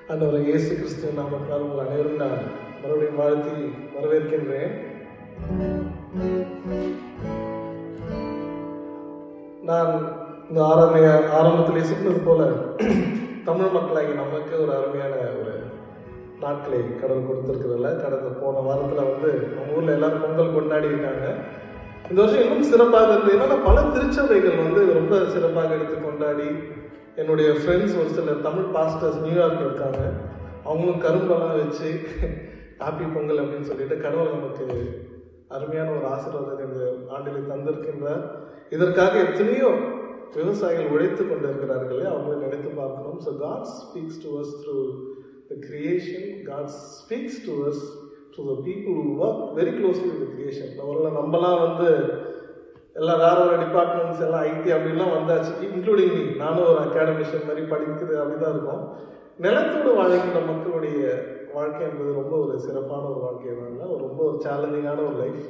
ஆண்டவரை இயேசு கிறிஸ்துவின் நாமத்தால் உங்கள் அனைவரும் நான் மறுபடியும் வாழ்த்தி வரவேற்கின்றேன் நான் இந்த ஆரம்ப ஆரம்பத்திலே சொன்னது போல தமிழ் மக்களாகி நமக்கு ஒரு அருமையான ஒரு நாட்களை கடவுள் கொடுத்துருக்கிறதுல கடந்த போன வாரத்தில் வந்து நம்ம ஊரில் எல்லாரும் பொங்கல் கொண்டாடி இருக்காங்க இந்த வருஷம் இன்னும் சிறப்பாக இருந்தது என்னன்னா பல திருச்சபைகள் வந்து ரொம்ப சிறப்பாக எடுத்து கொண்டாடி என்னுடைய ஃப்ரெண்ட்ஸ் ஒரு சில தமிழ் பாஸ்டர்ஸ் நியூயார்க்ல இருக்காங்க அவங்களும் கரும்பெல்லாம் வச்சு ஹாப்பி பொங்கல் அப்படின்னு சொல்லிட்டு கடவுள் நமக்கு அருமையான ஒரு ஆசீர்வாதத்தை இந்த ஆண்டில் தந்திருக்கின்றார் இதற்காக எத்தனையோ விவசாயிகள் உழைத்து கொண்டிருக்கிறார்களே அவங்களை நினைத்து பார்க்கணும் so God speaks to us through the creation God speaks to us to the people who work very closely with creation அவர்களை நம்மலாம் வந்து எல்லாம் வேற ஒரு டிபார்ட்மெண்ட்ஸ் எல்லாம் ஐடி அப்படின்லாம் வந்தாச்சு இன்க்ளூடிங் மீ நானும் ஒரு அகாடமிஷியன் மாதிரி படிக்கிறது அப்படிதான் இருக்கும் நிலத்தோடு வாழ்கின்ற மக்களுடைய வாழ்க்கை என்பது ரொம்ப ஒரு சிறப்பான ஒரு வாழ்க்கை தான் ஒரு ரொம்ப ஒரு சேலஞ்சிங்கான ஒரு லைஃப்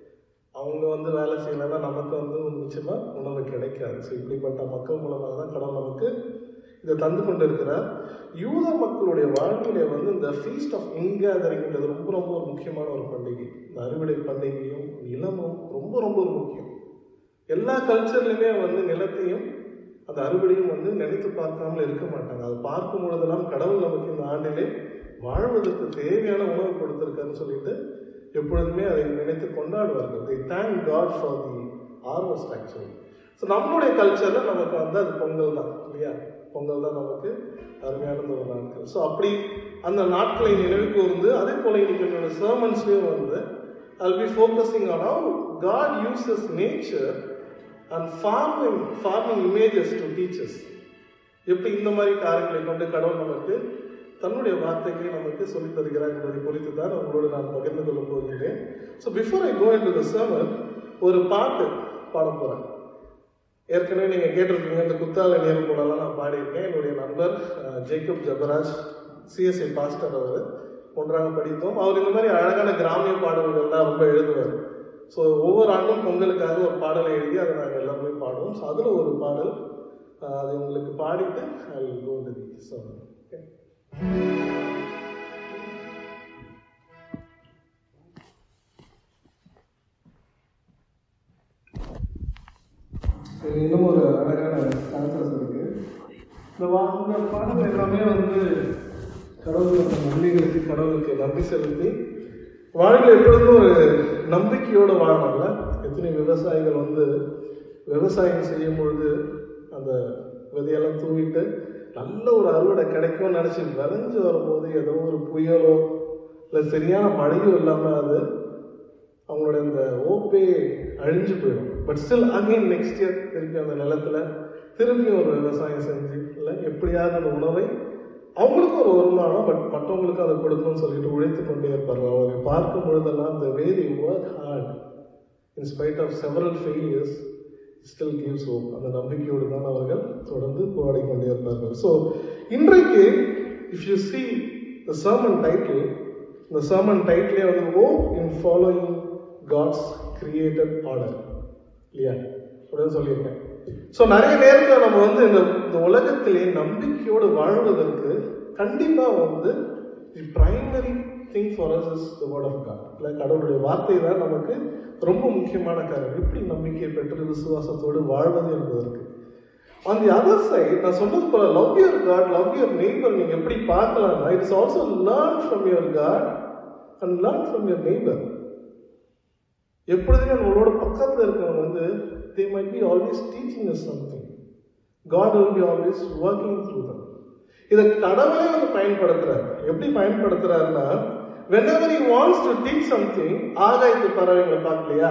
அவங்க வந்து வேலை செய்யலைன்னா நமக்கு வந்து நிச்சயமா உணவு கிடைக்காது ஸோ இப்படிப்பட்ட மக்கள் மூலமாக தான் கடவுள் நமக்கு இதை தந்து கொண்டு இருக்கிறார் யூத மக்களுடைய வாழ்க்கையில வந்து இந்த ஃபீஸ்ட் ஆஃப் இன்கேதரிங்கிறது ரொம்ப ரொம்ப ஒரு முக்கியமான ஒரு பண்டிகை இந்த அறுவடை பண்டிகையும் நிலமும் ரொம்ப ரொம்ப ஒரு முக்கியம் எல்லா கல்ச்சர்லையுமே வந்து நிலத்தையும் அந்த அறுவடையும் வந்து நினைத்து பார்க்காமல் இருக்க மாட்டாங்க அதை பார்க்கும் பொழுதெல்லாம் கடவுள் நமக்கு இந்த ஆண்டிலே வாழ்வதற்கு தேவையான உணவு கொடுத்திருக்காருன்னு சொல்லிட்டு எப்பொழுதுமே அதை நினைத்து கொண்டாடுவார்கள் the thank God for the harvest actually so நம்மளுடைய கல்ச்சரில் நமக்கு வந்து அது பொங்கல் தான் இல்லையா பொங்கல் தான் நமக்கு அருமையான ஒரு நாட்கள் ஸோ அப்படி அந்த நாட்களை நினைவு கூர்ந்து அதே போல இன்னைக்கு என்னோட சர்மன்ஸ்லேயும் வந்து I'll be focusing on how God uses nature and farming farming images to teach us. எப்படி இந்த மாதிரி காரியங்களை கொண்டு கடவுள் நமக்கு தன்னுடைய வார்த்தைகளை நமக்கு சொல்லித் தருகிறார் என்பதை குறித்து தான் உங்களோடு நான் பகிர்ந்து கொள்ள போகிறேன் so before I go into the sermon ஒரு பாட்டு பாட போறேன் ஏற்கனவே நீங்க கேட்டிருக்கீங்க இந்த குத்தால நேரம் போலலாம் நான் பாடியிருக்கேன் என்னுடைய நண்பர் ஜேக்கப் ஜபராஜ் சிஎஸ்ஐ பாஸ்டர் அவர் ஒன்றாக படித்தோம் அவர் இந்த மாதிரி அழகான கிராமிய பாடல்கள்லாம் ரொம்ப எழுதுவார் ஸோ ஒவ்வொரு ஆண்டும் பொங்கலுக்காக ஒரு பாடலை எழுதி அதை நாங்கள் எல்லாருமே பாடுவோம் ஸோ அதில் ஒரு பாடல் அது உங்களுக்கு பாடிட்டு ஐ கோ டு தி ஸோ இன்னும் ஒரு அழகான சான்சஸ் இருக்கு இந்த வா இந்த பாடல் எல்லாமே வந்து கடவுளுக்கு நன்றிகளுக்கு கடவுளுக்கு நன்றி செலுத்தி வாழ்வில் எப்பொழுதும் ஒரு நம்பிக்கையோடு வாழணும்ல எத்தனை விவசாயிகள் வந்து விவசாயம் செய்யும் பொழுது அந்த விதையெல்லாம் தூவிட்டு நல்ல ஒரு அறுவடை கிடைக்கும்னு நினச்சி விளைஞ்சு வரும்போது ஏதோ ஒரு புயலோ இல்லை சரியான மழையோ இல்லாமல் அது அவங்களுடைய அந்த ஓப்பே அழிஞ்சு போயிடும் but still again next year திருப்பி அந்த நிலத்துல திருப்பியும் ஒரு விவசாயம் செஞ்சு இல்லை எப்படியாவது அந்த உணவை அவங்களுக்கும் ஒரு வருமானம் பட் மற்றவங்களுக்கும் அதை கொடுக்கணும்னு சொல்லிட்டு உழைத்து கொண்டே இருப்பார்கள் அவங்களை பார்க்கும் பொழுதெல்லாம் இந்த வேதி work hard in spite of several failures still gives hope அந்த நம்பிக்கையோடு தான் அவர்கள் தொடர்ந்து போராடி கொண்டே இருப்பார்கள் ஸோ இன்றைக்கு if you see the sermon title இந்த சர்மன் டைட்டிலே வந்து on following God's created order இல்லையா அப்படின்னு சொல்லியிருக்கேன் ஸோ நிறைய நேரத்தில் நம்ம வந்து இந்த இந்த உலகத்திலே நம்பிக்கையோடு வாழ்வதற்கு கண்டிப்பாக வந்து the primary thing for us is the word of God இல்லை கடவுளுடைய வார்த்தை தான் நமக்கு ரொம்ப முக்கியமான காரியம் எப்படி நம்பிக்கை பெற்று விசுவாசத்தோடு வாழ்வது என்பதற்கு ஆன் தி அதர் சைட் நான் சொன்னது போல love your God love your neighbour நீங்க எப்படி பார்க்கலாம்னா it's also learn from your God and learn from your neighbour எப்பொழுதுமே நம்மளோட பக்கத்தில் இருக்கிறவங்க வந்து they might be always teaching us something God will be always working through them இதை கடவுளே வந்து பயன்படுத்துறாரு எப்படி பயன்படுத்துறாருன்னா whenever he wants to teach something ஆகாயத்து பறவைகளை பார்க்கலையா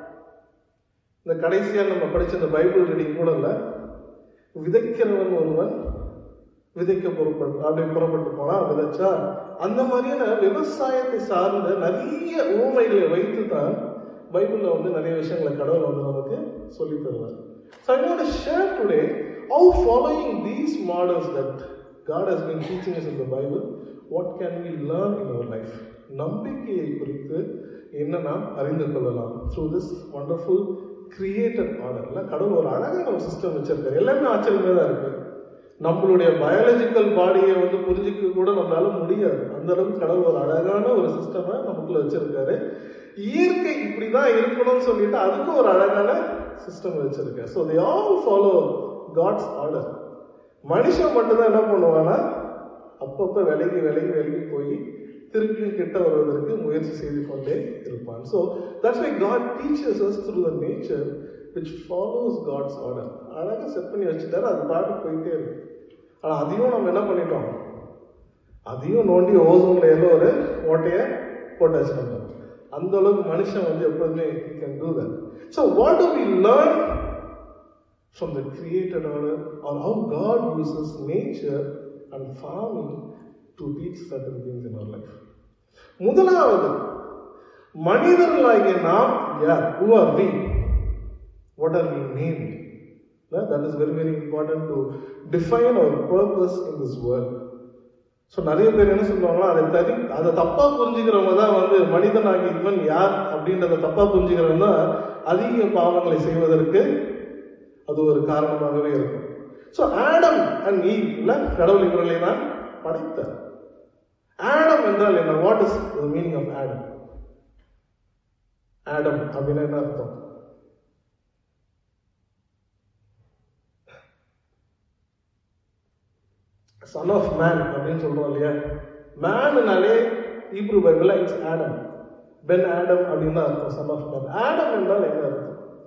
இந்த கடைசியா நம்ம படிச்ச இந்த பைபிள் ரீடிங் கூட இல்ல விதைக்கிறவன் ஒருவன் விதைக்க பொறுப்பட்டு அப்படி புறப்பட்டு போனா விதைச்சா அந்த மாதிரியான விவசாயத்தை சார்ந்த நிறைய ஊமைகளை வைத்து தான் பைபிள்ல வந்து நிறைய விஷயங்களை கடவுள் வந்து நமக்கு சொல்லி தருவார் So I want to share today how following these models that God has been teaching us in the Bible, what can we learn in our life? நம்பிக்கையை குறித்து என்ன நாம் அறிந்து கொள்ளலாம் த்ரூ திஸ் வண்டர்ஃபுல் கிரியேட்டட் ஆர்டர்ல கடவுள் ஒரு அழகான ஒரு சிஸ்டம் வச்சிருக்காரு எல்லாமே ஆச்சரியமே தான் இருக்கு நம்மளுடைய பயாலஜிக்கல் பாடியை வந்து புரிஞ்சிக்க கூட நம்மளால முடியாது அந்த அளவுக்கு கடவுள் ஒரு அழகான ஒரு சிஸ்டமை நமக்குள்ள வச்சிருக்காரு இயற்கை இப்படிதான் இருக்கணும்னு சொல்லிட்டு அதுக்கும் ஒரு அழகான சிஸ்டம் வச்சிருக்காரு so they all follow God's order மனுஷன் மட்டும்தான் என்ன பண்ணுவான்னா அப்பப்போ விலகி விலகி விலகி போய் திருப்பியும் கிட்ட வருவதற்கு முயற்சி செய்து கொண்டே இருப்பான் so that's why God teachers us through the nature which follows God's order அழகாக செட் பண்ணி வச்சுட்டாரு அது பாட்டு போயிட்டே இருக்கு ஆனால் அதையும் நம்ம என்ன பண்ணிட்டோம் அதையும் நோண்டி ஓசோன் லேயர்ல ஒரு ஓட்டையை போட்டு வச்சுட்டாங்க அந்த அளவுக்கு மனுஷன் வந்து எப்போதுமே he can do that so what do we learn from the created order or how God uses nature and farming to teach certain things in our life முதலாவது மனிதர்களாகிய நாம் யார் who are we what are we named Yeah, that is very very important to define our purpose in this world so நிறைய பேர் என்ன சொல்லுவாங்கன்னா அதை தனி அதை தப்பா புரிஞ்சுக்கிறவங்க தான் வந்து மனிதனாகி இவன் யார் அப்படின்றத தப்பா புரிஞ்சுக்கிறவங்க தான் அதிக பாவங்களை செய்வதற்கு அது ஒரு காரணமாகவே இருக்கும் ஸோ ஆடம் அண்ட் ஈ இல்ல கடவுள் இவர்களை தான் படைத்தார் ஆடம் என்றால் என்ன what is the meaning of Adam Adam அப்படின்னா என்ன அர்த்தம் சன் ஆஃப் மேன் அப்படின்னு சொல்றோம் இல்லையா மேன்னாலே ஈப்ரூ பைபிள்ல இட்ஸ் ஆடம் பென் ஆடம் அப்படின்னு தான் அர்த்தம் சன் ஆஃப் மேன் ஆடம் என்றால் என்ன அர்த்தம்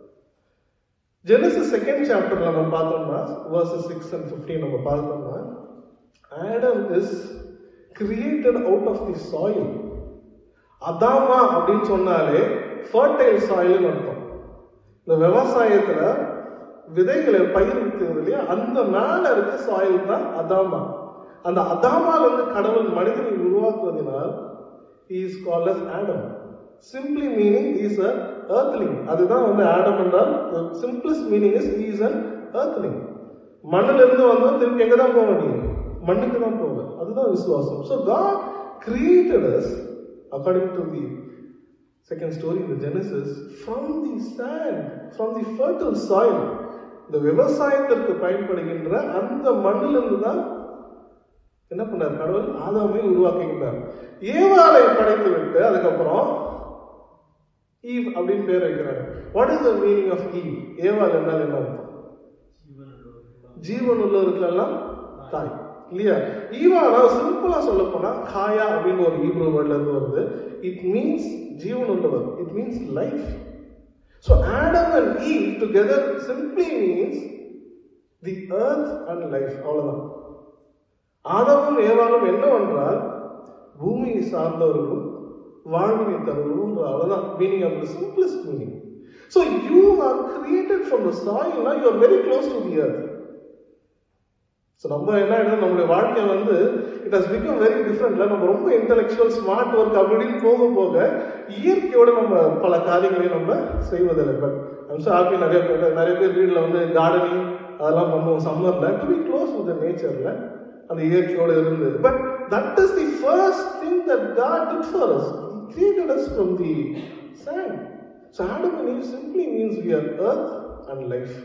ஜெனசிஸ் செகண்ட் சாப்டர்ல நம்ம பார்த்தோம்னா வர்சஸ் சிக்ஸ் அண்ட் ஃபிஃப்டீன் நம்ம பார்த்தோம்னா Adam is created out of the soil அதாமா அப்படின்னு சொன்னாலே ஃபர்டைல் சாயில்னு அர்த்தம் இந்த விவசாயத்துல விதைகளை பயிர் விற்கிறது இல்லையா அந்த மேல இருக்க சாயில் தான் அதாமா அந்த அதாமால இருந்து கடவுள் மனிதனை உருவாக்குவதனால் is call us Adam simply meaning is a earthling அதுதான் வந்து ஆடம் என்றால் simplest meaning is is an earthling மண்ணுல இருந்து வந்தவன் திருப்பி எங்க தான் போக முடியும் மண்ணுக்கு தான் போவேன் அதுதான் விசுவாசம் so God created us according to the second story in the Genesis from the sand, from the fertile soil. இந்த விவசாயத்திற்கு பயன்படுகின்ற அந்த மண்ணிலிருந்து தான் என்ன பண்ணார் கடவுள் ஆதாமை உருவாக்குகின்றார் ஏவாளை படைத்து விட்டு அதுக்கப்புறம் ஈவ் அப்படின்னு பேர் வைக்கிறாங்க what is the meaning of Eve ஏவாள் என்றால் என்ன அர்த்தம் ஜீவன் உள்ளவருக்கெல்லாம் தாய் இல்லையா ஈவானா சிம்பிளா சொல்ல போனா காயா அப்படின்னு ஒரு ஈப்ரோ வேர்ட்ல இருந்து வருது இட் மீன்ஸ் ஜீவன் உள்ளவர் it means life so Adam and Eve together simply means the earth and life அவ்வளவுதான் ஆதமும் ஏவாளும் என்னவென்றால் பூமியை சார்ந்தவர்களும் வாழ்வினை தருவதும் அவ்வளவுதான் meaning of the simplest meaning so you are created from the சாயில்னா you are very close to the earth so நம்ம என்ன ஆயிடுது நம்மளுடைய வாழ்க்கை வந்து இட் ஹஸ் பிகம் வெரி டிஃப்ரெண்ட்ல நம்ம ரொம்ப இன்டெலெக்சுவல் ஸ்மார்ட் ஒர்க் அப்படின்னு போக போக இயற்கையோட நம்ம பல காரியங்களையும் நம்ம செய்வதில்லை பட் ஐம் ஹாப்பி நிறைய பேர் நிறைய பேர் வீட்டில் வந்து கார்டனிங் அதெல்லாம் பண்ணுவோம் சம்மர்ல டு பி க்ளோஸ் வித் நேச்சர்ல அந்த இயற்கையோட இருந்து but that is the first thing that God did for us created us from the sand so Adam and Eve simply means we are earth and life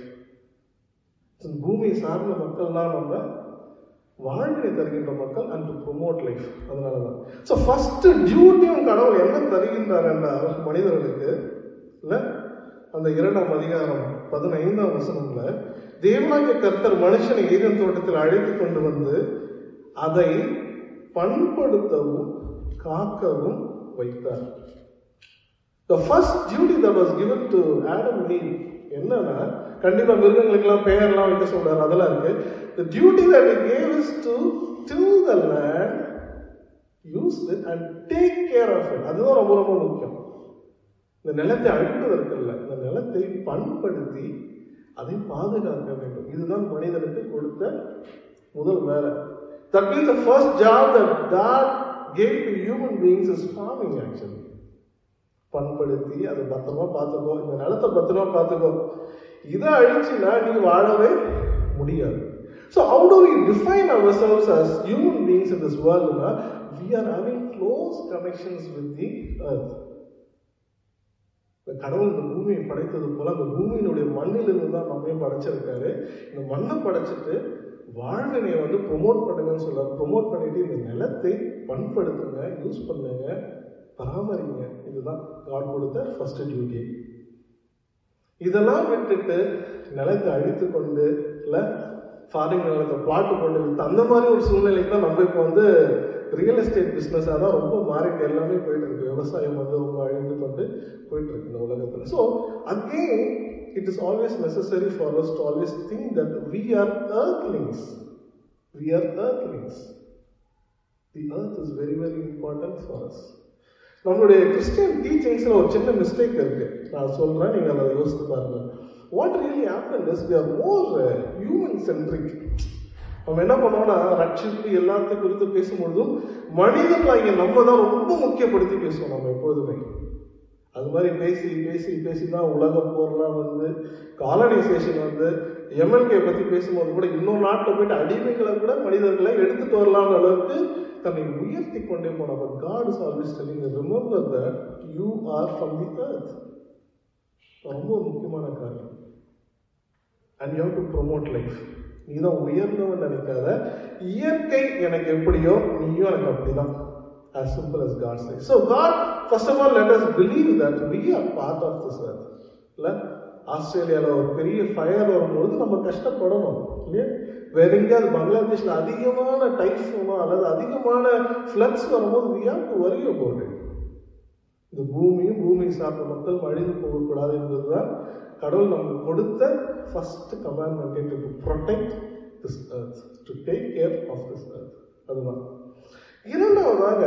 பூமியை சார்ந்த மக்கள் தான் நம்ம வாழ்வினை தருகின்ற மக்கள் அண்ட் டு ப்ரொமோட் லைஃப் அதனால தான் ஸோ ஃபர்ஸ்ட் டியூட்டியும் கடவுள் என்ன தருகின்றார் என்றால் மனிதர்களுக்கு இல்ல அந்த இரண்டாம் அதிகாரம் பதினைந்தாம் வசனம்ல தேவனாகிய கர்த்தர் மனுஷனை ஈரன் தோட்டத்தில் அழைத்து கொண்டு வந்து அதை பண்படுத்தவும் காக்கவும் வைத்தார் The first duty that was given to Adam and Eve என்னன்னா கண்டிப்பா மிருகங்களுக்கெல்லாம் பெயர்லாம் வைக்க சொல்றாரு அதெல்லாம் இருக்கு the duty that he gave is to till the land use it and take care of it அதுதான் ரொம்ப ரொம்ப முக்கியம் இந்த நிலத்தை அழிப்பதற்கு இல்லை இந்த நிலத்தை பண்படுத்தி அதை பாதுகாக்க வேண்டும் இதுதான் மனிதனுக்கு கொடுத்த முதல் வேலை that means the first job that God gave to human beings is farming actually பண்படுத்தி அதை பத்திரமா பார்த்துக்கோ இந்த நிலத்தை பத்திரமா பார்த்துக்கோ இதை அழிச்சுன்னா நீ வாழவே முடியாது so how do we define ourselves as human beings in this வேர்ல்டுனா we are having close connections with the earth இந்த கடவுள் இந்த பூமியை படைத்தது போல அந்த பூமியினுடைய மண்ணிலிருந்து தான் நம்மையும் படைச்சிருக்காரு இந்த மண்ணை படைச்சிட்டு வாழ்வினை வந்து ப்ரொமோட் பண்ணுங்கன்னு சொல்ல ப்ரொமோட் பண்ணிட்டு இந்த நிலத்தை பண்படுத்துங்க யூஸ் பண்ணுங்க பராமரிங்க இதுதான் காட் கொடுத்த ஃபர்ஸ்ட் டியூட்டி இதெல்லாம் விட்டுட்டு நிலத்தை அழித்து கொண்டு இல்லை ஃபாரின் நிலத்தை பிளாட் போட்டு வித்து அந்த மாதிரி ஒரு சூழ்நிலைக்கு தான் நம்ம இப்போ வந்து ரியல் எஸ்டேட் பிஸ்னஸாக தான் ரொம்ப மாறிட்டு எல்லாமே போயிட்டு இருக்கு விவசாயம் வந்து ரொம்ப அழிந்து கொண்டு போயிட்டு இருக்கு இந்த உலகத்தில் so again it is always necessary for us to always think that we are earthlings. We are earthlings. The earth is very, very important for us. நம்மளுடைய கிறிஸ்டியன் டீச்சிங்ஸில் ஒரு சின்ன மிஸ்டேக் இருக்கு நான் சொல்றேன் நீங்க அதை யோசித்து பாருங்க what really happen is we are more human centric நம்ம என்ன பண்ணோம்னா ரட்சிப்பு எல்லாத்தையும் குறித்து பேசும்பொழுதும் மனிதர்களாகிய நம்ம தான் ரொம்ப முக்கியப்படுத்தி பேசுவோம் நம்ம எப்பொழுதுமே அது மாதிரி பேசி பேசி பேசி தான் உலக போர்லாம் வந்து காலனைசேஷன் வந்து எம்எல்கே பற்றி பேசும்போது கூட இன்னொரு நாட்டில் போயிட்டு அடிமைகளை கூட மனிதர்களை எடுத்துட்டு வரலாம்னு அளவுக்கு தன்னை உயர்த்தி கொண்டே போன but God is always telling remember that you are from the earth ரொம்ப ஒரு முக்கியமான காரியம் and you to promote life நீ தான் உயர்ந்தவன் நினைக்காத இயற்கை எனக்கு எப்படியோ நீயும் எனக்கு அப்படிதான் as simple as God says. So God, first of all, let us believe that we are part of this earth. இல்லை ஆஸ்திரேலியாவில் ஒரு பெரிய ஃபயர் வரும்போது நம்ம கஷ்டப்படணும் இல்லையா வேற எங்கேயாவது பங்களாதேஷில் அதிகமான டைஃபோனோ அல்லது அதிகமான ஃப்ளட்ஸ் வரும்போது we have to worry about it. இந்த பூமியும் பூமியை சார்ந்த மக்கள் அழிந்து போகக்கூடாது என்பதுதான் கடவுள் நமக்கு கொடுத்த first commandment to protect this earth to take care of this earth அதுதான் இரண்டாவதாக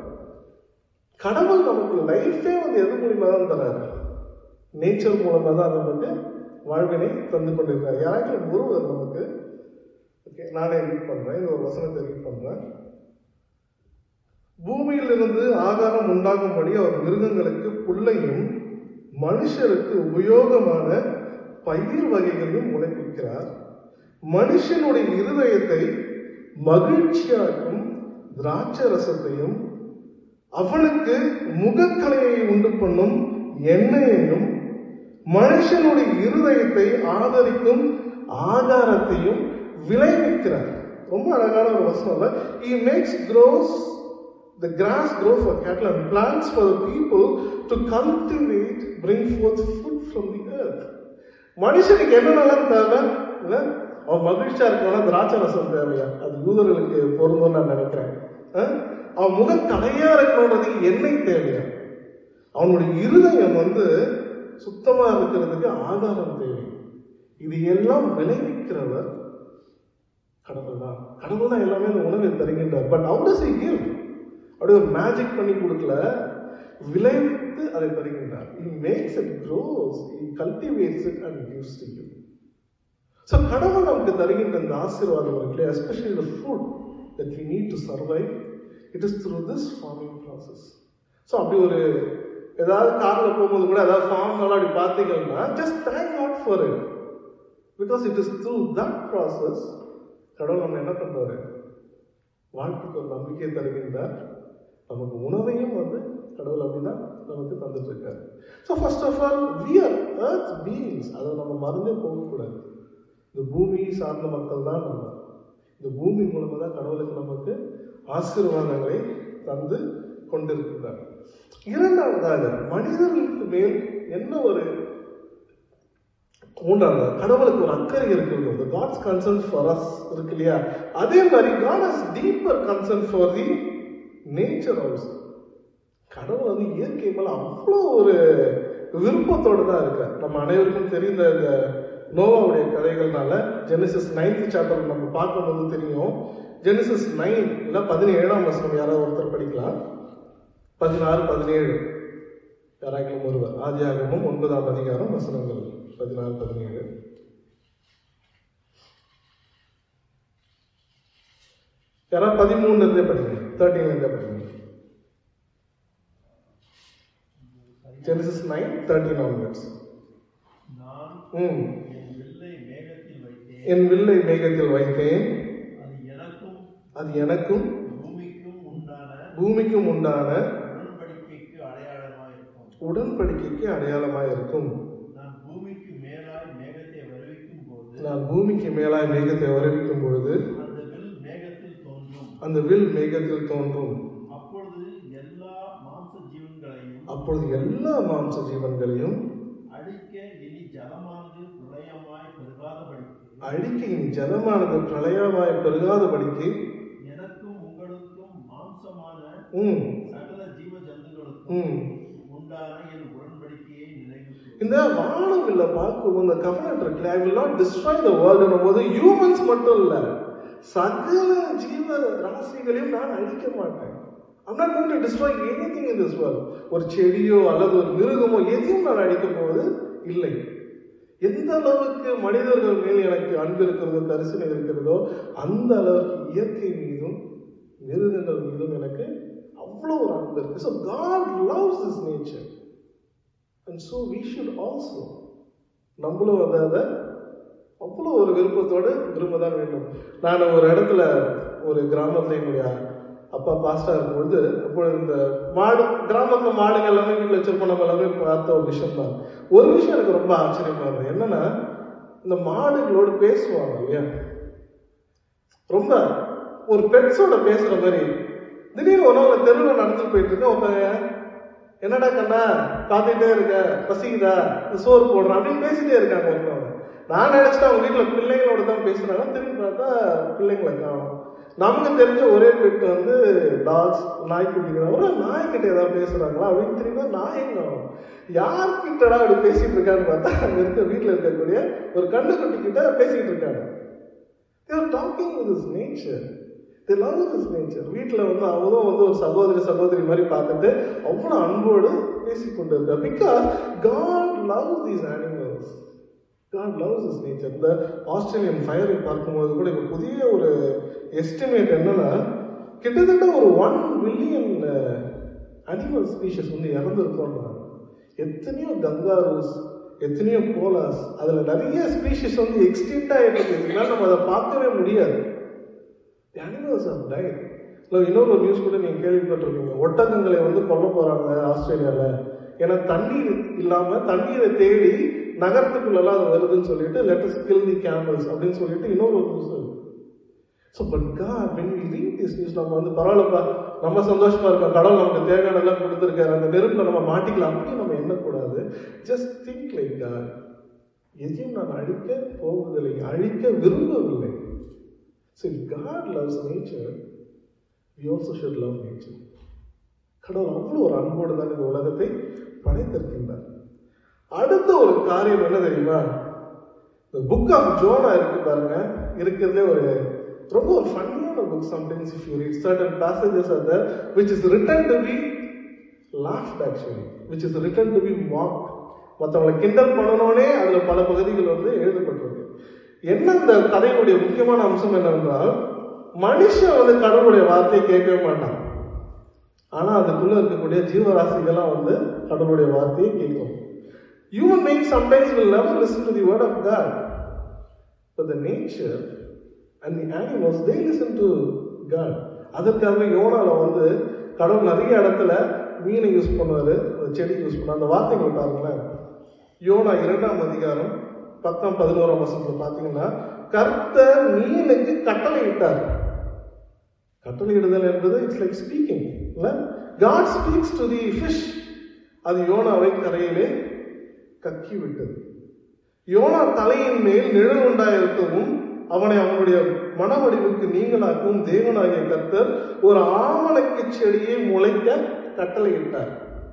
கடவுள் நமக்கு லைஃபே வந்து எது மூலியமா தான் தராரு நேச்சர் மூலமா தான் நமக்கு வாழ்வினை தந்து கொண்டிருக்காரு யாராச்சும் ஒருவர் நமக்கு ஓகே நானே ரீட் பண்றேன் இந்த ஒரு வசனத்தை ரீட் பண்றேன் பூமியிலிருந்து ஆகாரம் உண்டாகும்படி அவர் மிருகங்களுக்கு புல்லையும் மனுஷருக்கு உபயோகமான பயிர் வகைகளையும் முளைப்பிக்கிறார் மனுஷனுடைய இருதயத்தை மகிழ்ச்சியாக்கும் திராட்சை ரசத்தையும் அவனுக்கு முகக்கலையை உண்டு பண்ணும் எண்ணெயையும் மனுஷனுடைய இருதயத்தை ஆதரிக்கும் ஆகாரத்தையும் விளைவிக்கிறார் ரொம்ப அழகான ஒரு வசனம் இல்ல he makes grows the grass grow for cattle and plants for the people to cultivate bring forth food from the earth மனுஷனுக்கு என்னென்னலாம் தேவை இல்ல அவன் மகிழ்ச்சியா இருக்கணும் திராட்சை ரசம் தேவையா அது யூதர்களுக்கு பொருந்தும் நான் நினைக்கிறேன் அஹ்? அவன் முக கலையா இருக்கணுன்றதுக்கு எண்ணெய் தேவையா அவனுடைய இருதயம் வந்து சுத்தமா இருக்கிறதுக்கு ஆதாரம் தேவை இது எல்லாம் விளைவிக்கிறவர் கடவுள் தான் கடவுள் தான் எல்லாமே இந்த உணவை தருகின்றார் but how does he give அப்படியே ஒரு மேஜிக் பண்ணி கொடுக்கல விளைவித்து அதை தருகின்றார் he makes it grows he cultivates it and gives to you so கடவுள் நமக்கு தருகின்ற இந்த ஆசீர்வாதம் இருக்குல்லையா especially the food that we need to survive it is through this farming process so அப்படி ஒரு ஏதாவது காரில் போகும்போது கூட ஏதாவது ஃபார்ம் எல்லாம் அப்படி பார்த்தீங்கன்னா just thank God for it because it is through that process கடவுள் நம்ம என்ன பண்றாரு வாழ்க்கைக்கு ஒரு நம்பிக்கை தருகின்றார் நமக்கு உணவையும் வந்து கடவுள் அப்படிதான் நமக்கு தந்துட்டு இருக்காரு so first of all we are earth beings அதை நம்ம மறந்தே போகக்கூடாது இந்த பூமி சார்ந்த மக்கள் தான் நம்ம இந்த பூமி மூலமா தான் கடவுளுக்கு நமக்கு ஆசீர்வாதங்களை தந்து கொண்டிருக்கிறார் இரண்டாவதாக மனிதர்களுக்கு மேல் என்ன ஒரு மூன்றாவது கடவுளுக்கு ஒரு அக்கறை இருக்குது the God's concern for us இருக்கு இல்லையா அதே மாதிரி God has deeper concern for the nature also கடவுள் வந்து இயற்கை மேல அவ்வளோ ஒரு விருப்பத்தோடு தான் இருக்கார் நம்ம அனைவருக்கும் தெரிந்த இந்த நோவாவுடைய கதைகள்னால ஜெனிசிஸ் நைன்த் சாப்டர் நம்ம பார்க்கும்போது தெரியும் ஜெனிசிஸ் நைன் இல்ல பதினேழாம் வசனம் யாராவது ஒருத்தர் படிக்கலாம் பதினாறு பதினேழு யாராக்கிலும் ஒருவர் ஆதியாகமும் ஒன்பதாம் அதிகாரம் வசனங்கள் பதினாறு பதினேழு யாராவது பதிமூணுல இருந்தே படிங்க தேர்ட்டீன்ல இருந்தே படிங்க ஜெனிசிஸ் நைன் தேர்ட்டீன் ஆன்வர்ட்ஸ் நான் ம் என் வில்லை மேகத்தில் வைத்தேன் என் வில்லை மேகத்தில் வைத்தேன் அது எனக்கும் அது எனக்கும் பூமிக்கும் உண்டான பூமிக்கும் உண்டான உடன்படிக்கைக்கு அடையாளமாயிருக்கும் உடன்படிக்கைக்கு அடையாளமாய் இருக்கும் நான் பூமிக்கு மேலாய் மேகத்தை வருவிக்கும் போது நான் பூமிக்கு மேலாய் மேகத்தை வருவிக்கும் பொழுது அந்த வில் மேகத்தில் தோன்றும் அந்த வில் மேகத்தில் தோன்றும் அப்பொழுது எல்லா மாம்ச ஜீவன்களையும் அப்பொழுது எல்லா மாம்ச ஜீவன்களையும் அழிக்க இனி ஜலமானது பிரளயமாய் பெருகாதபடிக்கு அழிக்க இனி ஜலமானது பிரளயமாய் பெருகாதபடிக்கு எனக்கும் உங்களுக்கும் மாம்சமான ம் சகல ஜீவ ஜந்துகளுக்கும் ம் உண்டான என் உடன்படிக்கையை நினைவு கூறு. இந்த வானவில்ல பார்க்கும் இந்த கவனட் இருக்குல்ல I will not destroy the வேர்ல்டுன்னும் போது ஹியூமன்ஸ் மட்டும் இல்ல சகல ஜீவ ராசிகளையும் நான் அழிக்க மாட்டேன் I'm not going to destroy anything in this world. ஒரு செடியோ அல்லது ஒரு மிருகமோ எதையும் நான் அழிக்க போவது இல்லை எந்த அளவுக்கு மனிதர்கள் மேல் எனக்கு அன்பு இருக்கிறதோ கரிசனை இருக்கிறதோ அந்த அளவுக்கு இயற்கை மீதும் மிருகங்கள் மீதும் எனக்கு அவ்வளோ ஒரு அன்பு இருக்கு so God loves this nature and so we should also நம்மளும் வந்து அதை அவ்வளோ ஒரு விருப்பத்தோடு விரும்ப தான் வேண்டும் நான் ஒரு இடத்துல ஒரு கிராமத்தில் என்னுடைய அப்பா பாஸ்டா இருக்கும்பொழுது அப்பொழுது இந்த மாடு கிராமத்தில் மாடுங்க எல்லாமே வீட்டில் வச்சிருப்போம் நம்ம எல்லாமே பார்த்த ஒரு விஷயம் தான் ஒரு விஷயம் எனக்கு ரொம்ப ஆச்சரியமா இருந்தது என்னன்னா இந்த மாடுகளோடு பேசுவாங்க இல்லையா ரொம்ப ஒரு பெட்ஸோட பேசுற மாதிரி திடீர்னு ஒரு நாள் தெருவில் நடந்து போயிட்டு இருக்கேன் ஒருத்தங்க என்னடா கண்ணா பார்த்துட்டே இருக்க பசிக்குதா இந்த சோறு போடுறான் அப்படின்னு பேசிட்டே இருக்காங்க ஒருத்தவங்க நான் நினைச்சிட்டேன் அவங்க வீட்டில் பிள்ளைங்களோட தான் பேசுறாங்க திரும்பி பார்த்தா பிள்ளைங்களை காணும் நமக்கு தெரிஞ்ச ஒரே பெட் வந்து டாக்ஸ் நாய்க்குட்டிங்க ஒரு நாய்க்கிட்ட ஏதாவது பேசுறாங்களா அப்படின்னு தெரியுமா நாயங்க யார்கிட்டடா அப்படி பேசிட்டு இருக்கான்னு பார்த்தா அங்க இருக்க வீட்டில் இருக்கக்கூடிய ஒரு கண்ணுக்குட்டி கிட்ட பேசிட்டு இருக்காங்க they're talking with is nature they love this nature வீட்டில் வந்து அவரும் வந்து ஒரு சகோதரி சகோதரி மாதிரி பார்த்துட்டு அவ்வளோ அன்போடு பேசிக்கொண்டு இருக்கா because God love these animals God loves this nature இந்த ஆஸ்திரேலியன் ஃபயரை பார்க்கும்போது கூட இப்போ புதிய ஒரு எஸ்டிமேட் என்னன்னா கிட்டத்தட்ட ஒரு ஒன் பில்லியன் அனிமல் ஸ்பீஷஸ் வந்து இறந்துருக்கோன்றாங்க எத்தனையோ கங்காரூஸ் எத்தனையோ போலாஸ் அதுல நிறைய ஸ்பீஷஸ் வந்து எக்ஸ்டிங்ட் ஆகிட்டு இருக்குதுனால நம்ம அதை பார்க்கவே முடியாது அனிமல்ஸ் ஆர் டைட் இல்லை இன்னொரு ஒரு நியூஸ் கூட நீங்கள் கேள்விப்பட்டிருக்கீங்க ஒட்டகங்களை வந்து கொல்ல போகிறாங்க ஆஸ்திரேலியாவில் ஏன்னா தண்ணீர் இல்லாமல் தண்ணீரை தேடி நகரத்துக்குள்ளெல்லாம் அது வருதுன்னு சொல்லிட்டு லெட்டஸ் கில் தி கேமல்ஸ் அப்படின்னு சொல்லிட்டு இன்னொரு ஒரு நியூஸ் இருக்கு so but God when we read this news நம்ம வந்து பரவாயில்லப்பா நம்ம சந்தோஷமா இருக்கோம் கடவுள் நமக்கு தேவையானதெல்லாம் கொடுத்துருக்காரு அந்த நெருப்பில் நம்ம மாட்டிக்கலாம் அப்படின்னு நம்ம எண்ணக்கூடாது ஜஸ்ட் திங்க் லைக் காட் எதையும் நான் அழிக்க போவதில்லை அழிக்க விரும்பவில்லை so God loves nature we also should love nature கடவுள் அவ்வளோ ஒரு அன்போடு தான் இந்த உலகத்தை படைத்திருக்கின்றார் அடுத்த ஒரு காரியம் என்ன தெரியுமா இந்த புக் ஆஃப் ஜோனா இருக்கு பாருங்க இருக்கிறதுலே ஒரு ரொம்ப ஒரு ஃபன்னியான book sometimes if you read certain passages are there which is written to be laughed actually which is written to be mock மற்றவங்களை கிண்டல் பண்ணணும்னே அதுல பல பகுதிகள் வந்து எழுதப்பட்டிருக்கு என்ன இந்த கதையினுடைய முக்கியமான அம்சம் என்னவென்றால் மனுஷன் வந்து கடவுளுடைய வார்த்தையை கேட்கவே மாட்டான் ஆனா அதுக்குள்ள இருக்கக்கூடிய ஜீவராசிகள்லாம் வந்து கடவுளுடைய வார்த்தையை கேட்கும் human beings sometimes will never listen to the word of God. But the nature and the animals, they listen to God. அதற்காக யோனால வந்து கடவுள் நிறைய இடத்துல மீனை யூஸ் பண்ணுவாரு செடி யூஸ் பண்ணுவார் அந்த வார்த்தைகள் பாருங்களேன் யோனா இரண்டாம் அதிகாரம் பத்தாம் பதினோராம் வருஷத்துல பாத்தீங்கன்னா கர்த்தர் மீனுக்கு கட்டளை இட்டார் கட்டளை இடுதல் என்பது இட்ஸ் லைக் ஸ்பீக்கிங் இல்ல God speaks to the fish அது யோனாவை கரையிலே கக்கி விட்டது யோனா தலையின் மேல் நிழல் உண்டாயிருக்கவும் அவனை அவனுடைய மனவடிவுக்கு நீங்களாகவும் தேவனாகிய கர்த்தர் ஒரு ஆமணக்கு செடியை முளைக்க கட்டளையிட்டார்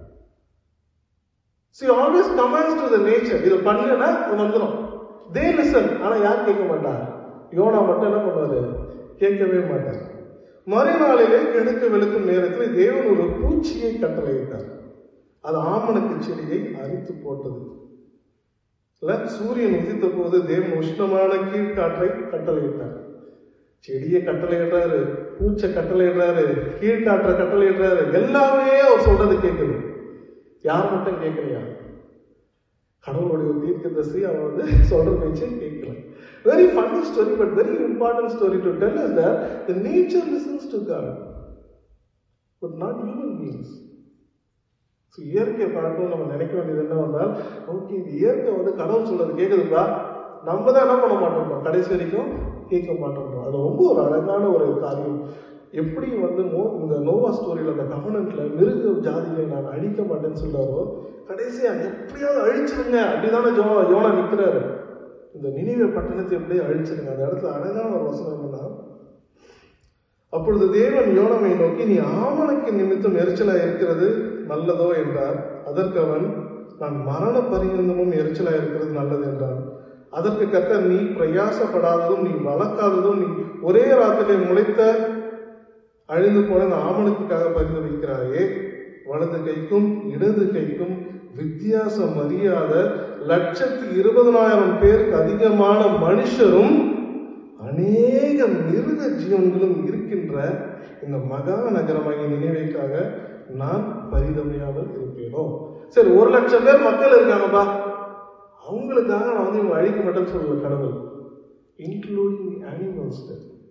see always commands to the nature இது பண்ணுனா வந்துடும் தே லிசன் ஆனா யார் கேட்க மாட்டார் யோனா மட்டும் என்ன பண்ணுவாரு கேட்கவே மாட்டார் மறுநாளிலே கெடுக்க வெளுக்கும் நேரத்தில் தேவன் ஒரு பூச்சியை கட்டளையிட்டார் அது ஆமணக்கு செடியை அரித்து போட்டது இல்ல சூரியன் உதித்த போது தேவன் உஷ்ணமான கீழ்காற்றை கட்டளையிட்டார் செடியை கட்டளையிடுறாரு பூச்சை கட்டளையிடுறாரு கீழ்காற்றை கட்டளையிடுறாரு எல்லாமே அவர் சொல்றது கேட்குது யார் மட்டும் கேட்கலையா கடவுளுடைய தீர்க்கதரிசி அவன் வந்து சொல்ற பேச்சை கேட்கல very funny story but very important story to tell is that the nature listens to God but not human beings so இயற்கையை பார்க்கணும் நம்ம நினைக்க வேண்டியது என்ன வந்தால் ஓகே இந்த இயற்கை வந்து கடவுள் சொல்றது கேட்குதுப்பா நம்ம தான் என்ன பண்ண மாட்டோம் கடைசி வரைக்கும் கேட்க மாட்டோம் அது ரொம்ப ஒரு அழகான ஒரு காரியம் எப்படி வந்து மோ இந்த நோவா ஸ்டோரியில் அந்த கவனன்ட்ல மிருக ஜாதிகளை நான் அழிக்க மாட்டேன்னு சொல்றாரோ கடைசியா எப்படியாவது அழிச்சிருங்க அப்படிதானே ஜோ யோனா நிற்கிறாரு இந்த நினைவு பட்டணத்தை எப்படியே அழிச்சிருங்க அந்த இடத்துல அழகான ஒரு வசனம் என்னன்னா அப்பொழுது தேவன் யோனாவை நோக்கி நீ ஆமணக்கு நிமித்தம் எரிச்சலா இருக்கிறது நல்லதோ என்றார் அதற்கு அவன் நான் மரண பரியந்தமும் எரிச்சலா இருக்கிறது நல்லது என்றான் அதற்கு கர்த்தர் நீ பிரயாசப்படாததும் நீ வளர்க்காததும் நீ ஒரே ராத்திரிலே முளைத்த அழிந்து போன இந்த ஆமணத்துக்காக பரிந்து வைக்கிறாயே வலது கைக்கும் இடது கைக்கும் வித்தியாசம் அறியாத லட்சத்தி இருபதனாயிரம் பேருக்கு அதிகமான மனுஷரும் அநேக மிருக ஜீவன்களும் இருக்கின்ற இந்த மகா நகரமாகிய நினைவைக்காக நான் பரிதமையாமல் இருப்பேனோ சரி ஒரு லட்சம் பேர் மக்கள் இருக்காங்கப்பா அவங்களுக்காக நான் வந்து இவங்க அழிக்க மாட்டேன்னு சொல்லல கடவுள் இன்க்ளூடிங் அனிமல்ஸ்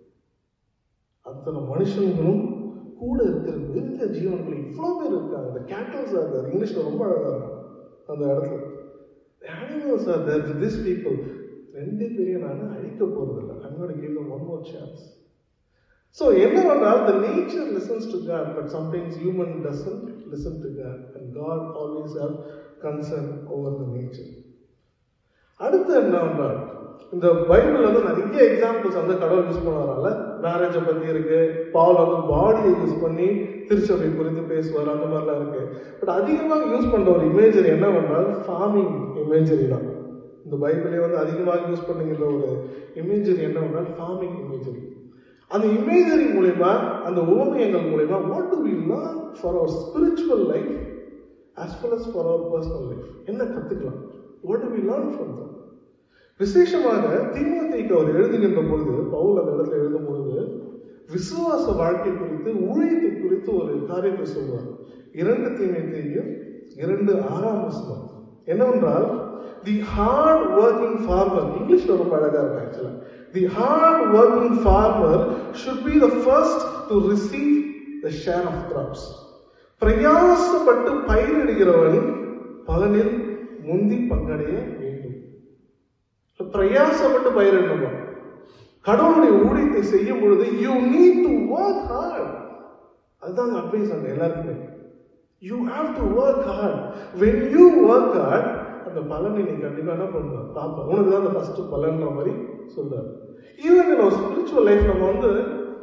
அத்தனை மனுஷங்களும் கூட இருக்கிற மிருக ஜீவன்கள் இவ்வளோ பேர் இருக்காங்க இந்த கேட்டல்ஸ் ஆர் தர் இங்கிலீஷ்ல ரொம்ப அழகா இருக்கும் அந்த இடத்துல animals are there this people ரெண்டு பேரையும் நான் அழிக்க போறதில்லை I'm going to give them one more chance so என்னவென்றால் the nature listens to God but sometimes human doesn't listen to God and God always have concern over the nature அடுத்து என்னவென்றால் இந்த Bible வந்து நிறைய எக்ஸாம்பிள்ஸ் வந்து கடவுள் use பண்ணுவாரால மேரேஜை பத்தி இருக்கு பால் வந்து பாடியை யூஸ் பண்ணி திருச்சபை குறித்து பேசுவார் அந்த மாதிரிலாம் இருக்கு பட் அதிகமாக யூஸ் பண்ற ஒரு இமேஜரி என்னவென்றால் ஃபார்மிங் இமேஜரி தான் இந்த பைபிளே வந்து அதிகமாக யூஸ் பண்ணுகின்ற ஒரு இமேஜரி என்னவென்றால் ஃபார்மிங் இமேஜரி அந்த இமேஜரி மூலயமா அந்த உவமையங்கள் மூலயமா what do we learn for our spiritual life as well as for our personal life என்ன கத்துக்கலாம் what do we learn from them விசேஷமாக தீமோத்தேக்கு அவர் எழுதுகின்ற பொழுது பவுல் அந்த இடத்துல எழுதும் பொழுது விசுவாச வாழ்க்கை குறித்து ஊழியத்தை குறித்து ஒரு காரியத்தை சொல்வார் இரண்டு தீமைத்தையும் இரண்டு ஆறாம் வசனம் என்னவென்றால் தி ஹார்ட் ஒர்க்கிங் ஃபார்மர் இங்கிலீஷ்ல ரொம்ப அழகா இருக்கு ஆக்சுவலா the hard working farmer should be the first to receive the share of crops பிரயாசப்பட்டு பயிரிடுகிறவன் பலனில் முந்தி பங்கடைய வேண்டும் பிரயாசப்பட்டு பயிரிடணும் கடவுளுடைய ஊழியத்தை செய்யும் பொழுது you need to work hard அதுதான் அட்வைஸ் அங்க எல்லாருக்குமே you have to work hard when you work hard அந்த பலனை நீ கண்டிப்பா என்ன பண்ணுவ பார்ப்ப உனக்கு தான் அந்த ஃபர்ஸ்ட் பலன்ற மாதிரி சொல்றாரு ஈவன் நம்ம ஸ்பிரிச்சுவல் லைஃப் நம்ம வந்து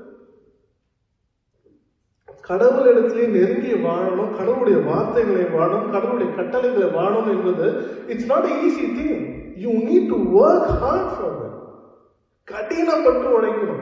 கடவுள் இடத்திலே நெருங்கி வாழணும் கடவுளுடைய வார்த்தைகளை வாழணும் கடவுளுடைய கட்டளைகளை வாழணும் என்பது it's not easy thing you need to work hard for that கடினப்பட்டு உழைக்கணும்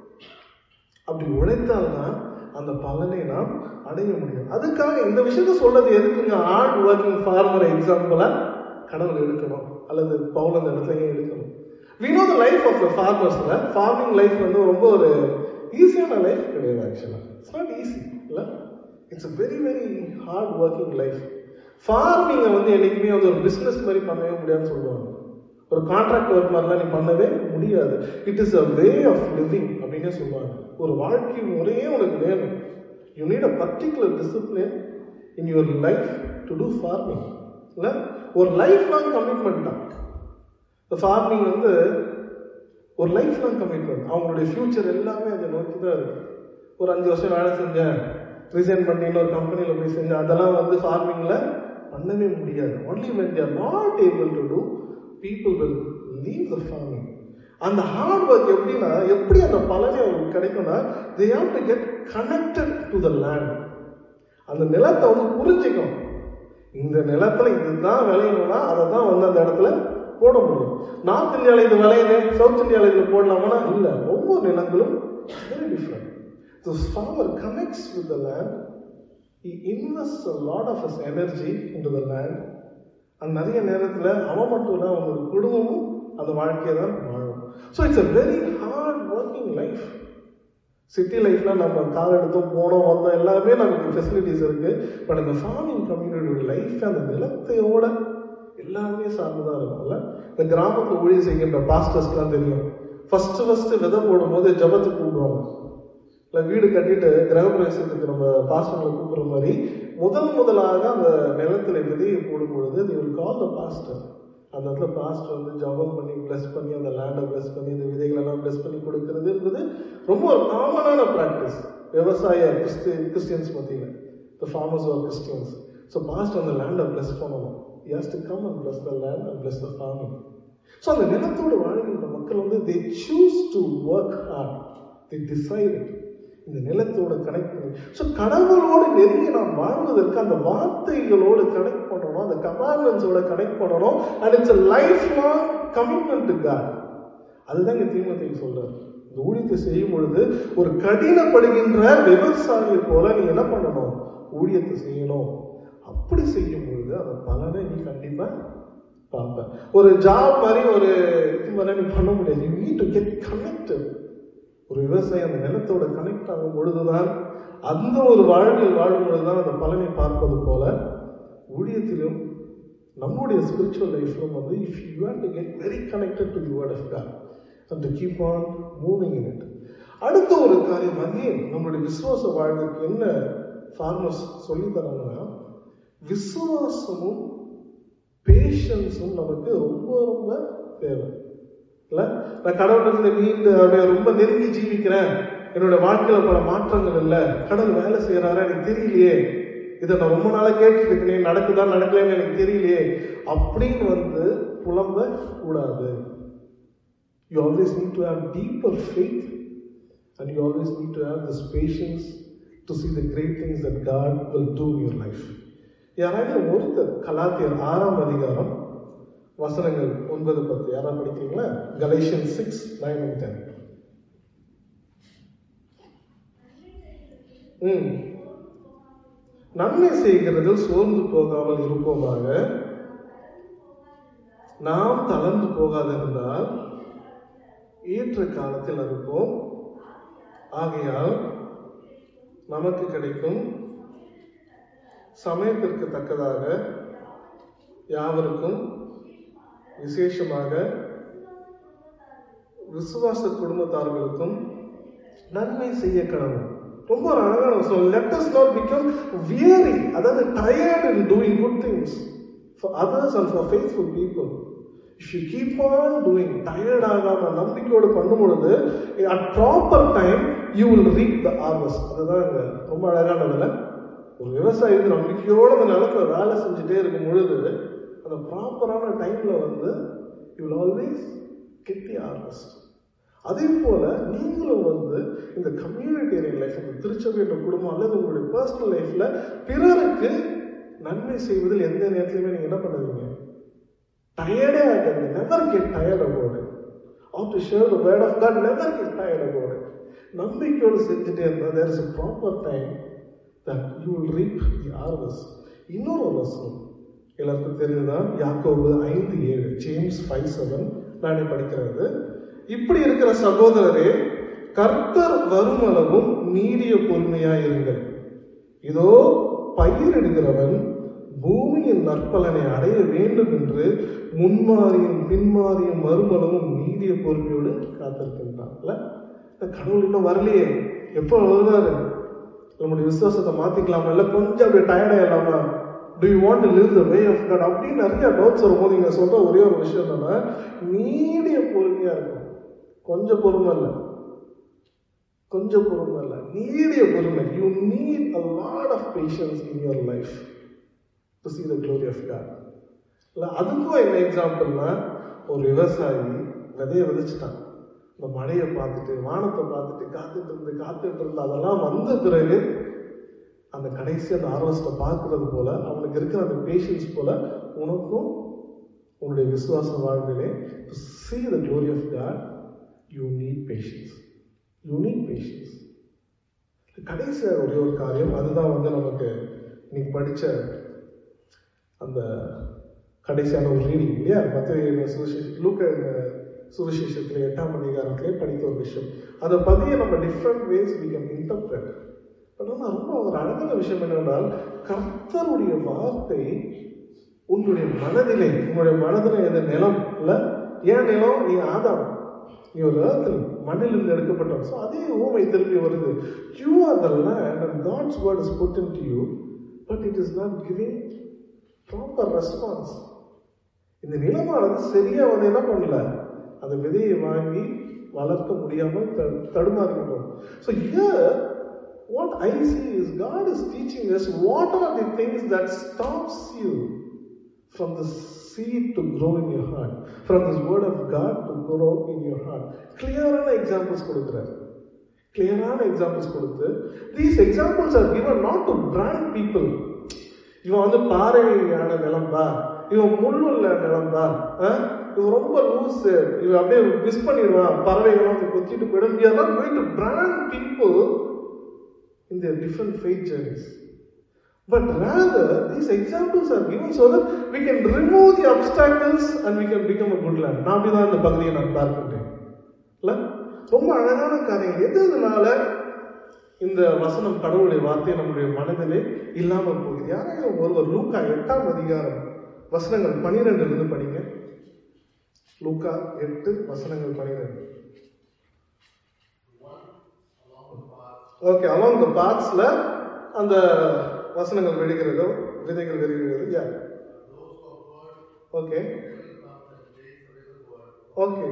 அப்படி உழைத்தால்தான் அந்த பலனை நாம் அடைய முடியும் அதுக்காக இந்த விஷயத்த சொல்றது எதுக்குங்க ஹார்ட் ஒர்க்கிங் ஃபார்மர் எக்ஸாம்பிளா கடவுள் எடுக்கணும் அல்லது பவுல் அந்த இடத்துலயும் எடுக்கணும் we know the life of ஃபார்மர்ஸ்ல ஃபார்மிங் லைஃப் வந்து ரொம்ப ஒரு ஈஸியான லைஃப் கிடையாது ஆக்சுவலா இட்ஸ் நாட் ஈஸி இல்லை it's a very very hard working life ஃபார்மிங்கை வந்து என்னைக்குமே வந்து ஒரு பிஸ்னஸ் மாதிரி பண்ணவே முடியாதுன்னு சொல்லுவாங்க ஒரு கான்ட்ராக்ட் ஒர்க் மாதிரிலாம் நீ பண்ணவே முடியாது it is a way of living அப்படின்னே சொல்லுவாங்க ஒரு வாழ்க்கை முறையே உனக்கு வேணும் you need a particular discipline in your life to do farming இல்லை ஒரு லைஃப் லாங் கமிட்மெண்ட் தான் இந்த ஃபார்மிங் வந்து ஒரு லைஃப் லாங் கமிட்மெண்ட் அவங்களுடைய ஃபியூச்சர் எல்லாமே அதை நோக்கி தான் இருக்கு ஒரு அஞ்சு வருஷம் வேலை செஞ்சேன் ரிசைன் பண்ணி இன்னொரு கம்பெனியில் போய் செஞ்சேன் அதெல்லாம் வந்து ஃபார்மிங்கில் பண்ணவே முடியாது only when they're not able to do people will leave the farming அந்த ஹார்ட் ஒர்க் எப்படின்னா எப்படி அந்த பலனை அவங்களுக்கு கிடைக்கும்னா they have to get connected to the land அந்த நிலத்தை வந்து புரிஞ்சுக்கணும் இந்த நிலத்துல இதுதான் விளையணும்னா அதை தான் வந்து அந்த இடத்துல போட முடியும் நார்த் இந்தியாவில் இது விளையுது சவுத் இந்தியாவில் இது போடலாமா இல்லை ஒவ்வொரு நிலங்களும் very different so farmer connects with the land he invests a lot of his energy into the land அந்த நிறைய நேரத்தில் அவன் மட்டும் இல்லை அவனோட குடும்பமும் அந்த வாழ்க்கையை தான் வாழும் so it's a very hard working life city லைஃப்ல நம்ம கார் எடுத்தோம் போனோம் வந்தோம் எல்லாமே நமக்கு ஃபெசிலிட்டிஸ் இருக்கு பட் அந்த ஃபார்மிங் கம்யூனிட்டியோட லைஃப் அந்த நிலத்தையோட எல்லாமே சார்ந்துதான் இருக்கும்ல இந்த கிராமத்தை ஊழியர் செய்கின்ற பாஸ்டர்ஸ்க்குலாம் தெரியும் ஃபர்ஸ்ட் ஃபர்ஸ்ட் விதை போடும்போது ஜபத்துக்கு கூப்பிடுவாங்க இல்லை வீடு கட்டிட்டு கிரகப்பிரவேசத்துக்கு நம்ம பாஸ்டர்களை கூப்பிடுற மாதிரி முதல் முதலாக அந்த நிலத்துல விதையை போடும் பொழுது they will call the pastor அந்த இடத்துல பாஸ்ட் வந்து ஜபம் பண்ணி bless பண்ணி அந்த லேண்டை bless பண்ணி இந்த விதைகளெல்லாம் bless பண்ணி கொடுக்கறதுன்றது ரொம்ப ஒரு காமனான ப்ராக்டிஸ் விவசாய கிறிஸ்து கிறிஸ்டியன்ஸ் மத்தியில் the farmers were Christians so past அந்த லேண்டை bless பண்ணணும் he has to come and bless the land and bless the farming so அந்த நிலத்தோடு வாழ்கின்ற மக்கள் வந்து they choose to work hard they decide it இந்த நிலத்தோட கனெக்ட் பண்ணி ஸோ கடவுளோடு நெருங்கி நாம் வாழ்வதற்கு அந்த வார்த்தைகளோடு கனெக்ட் பண்ணணும் அந்த கமாண்ட்மெண்ட்ஸோட கனெக்ட் பண்ணணும் and it's a life long commitment to God அதுதான் இங்க தீமத்தையும் சொல்றாரு இந்த ஊழியத்தை செய்யும் பொழுது ஒரு கடினப்படுகின்ற விவசாயியை போல நீ என்ன பண்ணணும் ஊழியத்தை செய்யணும் அப்படி செய்யும் பொழுது அந்த பலனை நீ கண்டிப்பா பார்ப்ப ஒரு ஜாப் மாதிரி ஒரு இது மாதிரி நீ பண்ண முடியாது you need to get connected ஒரு விவசாயி அந்த நிலத்தோட கனெக்ட் ஆகும் பொழுதுதான் அந்த ஒரு வாழ்வில் வாழும் பொழுதுதான் அந்த பலனை பார்ப்பது போல ஊழியத்திலும் நம்முடைய ஸ்பிரிச்சுவல் லைஃப்லும் வந்து if you have to get very connected to the word of God and to keep on moving in it அடுத்த ஒரு காரியம் அகேன் நம்மளுடைய விசுவாச வாழ்வுக்கு என்ன ஃபார்மர்ஸ் சொல்லி தராங்கன்னா விசுவாசமும் பேஷன்ஸும் நமக்கு ரொம்ப ரொம்ப தேவை இல்ல நான் கடவுளத்துல மீண்டு அவருடைய ரொம்ப நெருங்கி ஜீவிக்கிறேன் என்னோட வாழ்க்கையில பல மாற்றங்கள் இல்ல கடவுள் வேலை செய்யறாரா எனக்கு தெரியலையே இதை நான் ரொம்ப நாளா கேட்டுட்டு இருக்கேன் நடக்குதா நடக்கலன்னு எனக்கு தெரியலையே அப்படின்னு வந்து புலம்ப கூடாது you always need to have deeper faith and you always need to have this patience to see the great things that God will do in your life யாராவது ஒருத்தர் கலாத்தியர் ஆறாம் அதிகாரம் வசனங்கள் ஒன்பது பத்து யாராவது படிக்கிறீங்களா Galatians six nine and ten ம் நன்மை செய்கிறதில் சோர்ந்து போகாமல் இருப்போமாக நாம் தளர்ந்து போகாதிருந்தால் ஏற்ற காலத்தில் இருப்போம் ஆகையால் நமக்கு கிடைக்கும் சமயத்திற்கு தக்கதாக யாவருக்கும் விசேஷமாக விசுவாச குடும்பத்தார்களுக்கும் நன்மை செய்ய கடவுள் ரொம்ப ஒரு அழகான சொல் let us not become weary அதாவது tired in doing good things for others and for faithful people if you keep on doing tired ஆகாம நம்பிக்கையோடு பண்ணும் பொழுது at proper time you will reap the harvest அதுதான் இங்க ரொம்ப அழகானதுல ஒரு விவசாயி வந்து நம்பிக்கையோட அந்த நிலத்துல வேலை செஞ்சுட்டே இருக்கும் பொழுது அந்த ப்ராப்பரான டைம்ல வந்து you will always get the harvest அதே போல நீங்களும் வந்து இந்த கம்யூனிட்டேரியன் லைஃப் இந்த திருச்சபையோட குடும்பம் அல்லது உங்களுடைய பர்சனல் லைஃப்ல பிறருக்கு நன்மை செய்வதில் எந்த நேரத்திலுமே நீங்க என்ன பண்ணாதீங்க டயர்டே ஆகாது never get tired about it of to share the word of God never get tired about it நம்பிக்கையோடு செஞ்சுட்டே இருந்தால் there is a proper time that you will reap the harvest இன்னொரு வசனம் எல்லாருக்கும் தெரியுதுதான் யாக்கோபு ஐந்து ஏழு ஜேம்ஸ் ஃபைவ் செவன் நானே படிக்கிறது இப்படி இருக்கிற சகோதரரே கர்த்தர் வருமளவும் நீடிய பொறுமையாயிருங்கள் இதோ பயிரிடுகிறவன் பூமியின் நற்பலனை அடைய வேண்டும் என்று முன்மாறியும் பின்மாறியும் மறுமளவும் நீடிய பொறுமையோடு காத்திருக்கின்றான்ல இந்த கடவுள் இன்னும் வரலையே எப்போ வருவாரு நம்முடைய விசுவாசத்தை மாத்திக்கலாமா இல்ல கொஞ்சம் அப்படியே டயர்டா இல்லாம do you want to live the way of God அப்படின்னு நிறைய டவுட்ஸ் வரும்போது நீங்க சொல்ற ஒரே ஒரு விஷயம் என்னன்னா நீடிய பொறுமையா இருக்கும் கொஞ்சம் பொறுமை இல்லை கொஞ்சம் பொறுமை இல்லை நீடிய பொறுமை you need a lot of patience in your life to see the glory of God இல்லை அதுக்கும் என்ன எக்ஸாம்பிள்னா ஒரு விவசாயி விதைய விதைச்சிட்டான் இந்த மழையை பார்த்துட்டு வானத்தை பார்த்துட்டு காத்துட்டு இருந்து காத்துட்டு இருந்து அதெல்லாம் வந்த பிறகு அந்த கடைசி அந்த ஆர்வஸ்ட்டை பார்க்கறது போல அவனுக்கு இருக்கிற அந்த பேஷன்ஸ் போல உனக்கும் உன்னுடைய விசுவாச வாழ்விலே to see the glory of God you need patience you need patience கடைசியாக ஒரே ஒரு காரியம் அதுதான் வந்து நமக்கு இன்னைக்கு படிச்ச அந்த கடைசியான ஒரு ரீடிங் இல்லையா மத்திய சுவிசேஷ லூக்க சுவிசேஷத்துல எட்டாம் அதிகாரத்திலே படித்த ஒரு விஷயம் அதை பதிய நம்ம different ways we can interpret ஆனால் ரொம்ப ஒரு அழகான விஷயம் என்னென்றால் கர்த்தருடைய வார்த்தை உன்னுடைய மனதிலே உன்னுடைய மனதில் எது நிலம் இல்லை ஏன் நிலம் நீ ஆதாம் நீ ஒரு ஏர்த்தில் மண்ணிலிருந்து எடுக்கப்பட்டவன் ஸோ அதே ஊமை திரும்பி வருது you are the land and God's word is put in to you but it is not giving proper response இந்த நிலமானது சரியா வந்து என்ன பண்ணல அந்த விதையை வாங்கி வளர்க்க முடியாமல் தடு- தடுமாறிவிடும் so here what I see is God is teaching us what are the things that stops you from the seed to grow in your heart, from this word of God to grow in your heart. கிளியரான examples கொடுக்குறாரு கிளியரான examples கொடுத்து these examples are given not to brand people இவன் வந்து பாறையான நிலம்பா இவன் முள்ளுள்ள நிலம்பா அஹ்? இவன் ரொம்ப loose இவன் அப்படியே மிஸ் பண்ணிடுவான் பறவைகள்லாம் வந்து கொத்திட்டு போயிடும் we are not going to brand people in their different faith journeys but rather these examples are given so that we can remove the obstacles and we can become a good land நான் அப்படிதான் இந்த பகுதியை நான் பார்க்கின்றேன் இல்ல ரொம்ப அழகான காரியங்கள் எது இதனால இந்த வசனம் கடவுளுடைய வார்த்தை நம்முடைய மனதிலே இல்லாமல் போகுது யாராவது ஒருவர் லூக்கா எட்டாம் அதிகாரம் வசனங்கள் பனிரெண்டுல இருந்து படிங்க லூக்கா எட்டு வசனங்கள் பனிரெண்டு ஓகே அலாங் த பாத்ஸ்ல அந்த வசனங்கள் விழுகிறதோ விதைகள் விழுகிறது yeah okay okay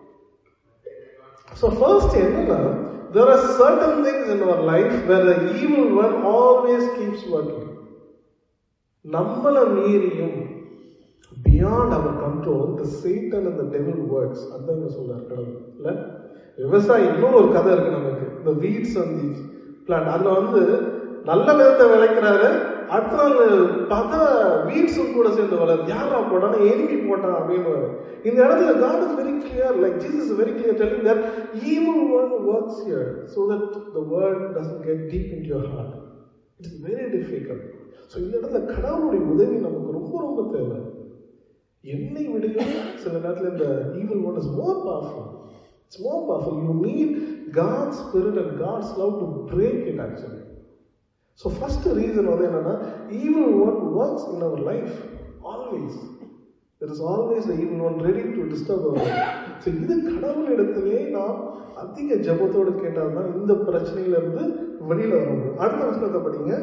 So first என்னன்னா there are certain things in our life where the evil one always keeps working. நம்மள மீறியும் beyond our control the Satan and the devil works அதான் இங்க சொல்றாரு கடவுள் இல்ல விவசாயி இன்னொரு ஒரு கதை இருக்கு நமக்கு இந்த வீட்ஸ் and the plant அதுல வந்து நல்ல விதத்தை விளைக்கிறாரு அடுத்த நாள் பார்த்தா வீட்ஸும் கூட சேர்ந்து வளருது யாரா போட்டானா எனிமி போட்டான் அப்படின்னு இந்த இடத்துல God is very clear like Jesus is very clear telling that evil one works here so that the word doesn't get deep into your heart it is very difficult so இந்த இடத்துல கடவுளுடைய உதவி நமக்கு ரொம்ப ரொம்ப தேவை என்னை விடையும் சில நேரத்தில் இந்த evil one is more powerful it's more powerful you need God spirit and God's love to break it actually so first reason வந்து என்னன்னா evil one works in our life always there is always the evil one ready to disturb our so இது கடவுள் இடத்திலே நாம் அதிக ஜபத்தோடு கேட்டால் தான் இந்த பிரச்சனையில இருந்து வெளியில வர முடியும் அடுத்த வசனத்தை படிங்க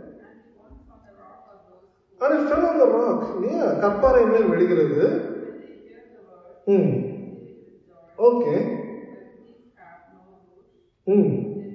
அது ஃபெல் ஆன் த ராக் இல்லையா கற்பாறை மேல் விழுகிறது ம் ஓகே ம்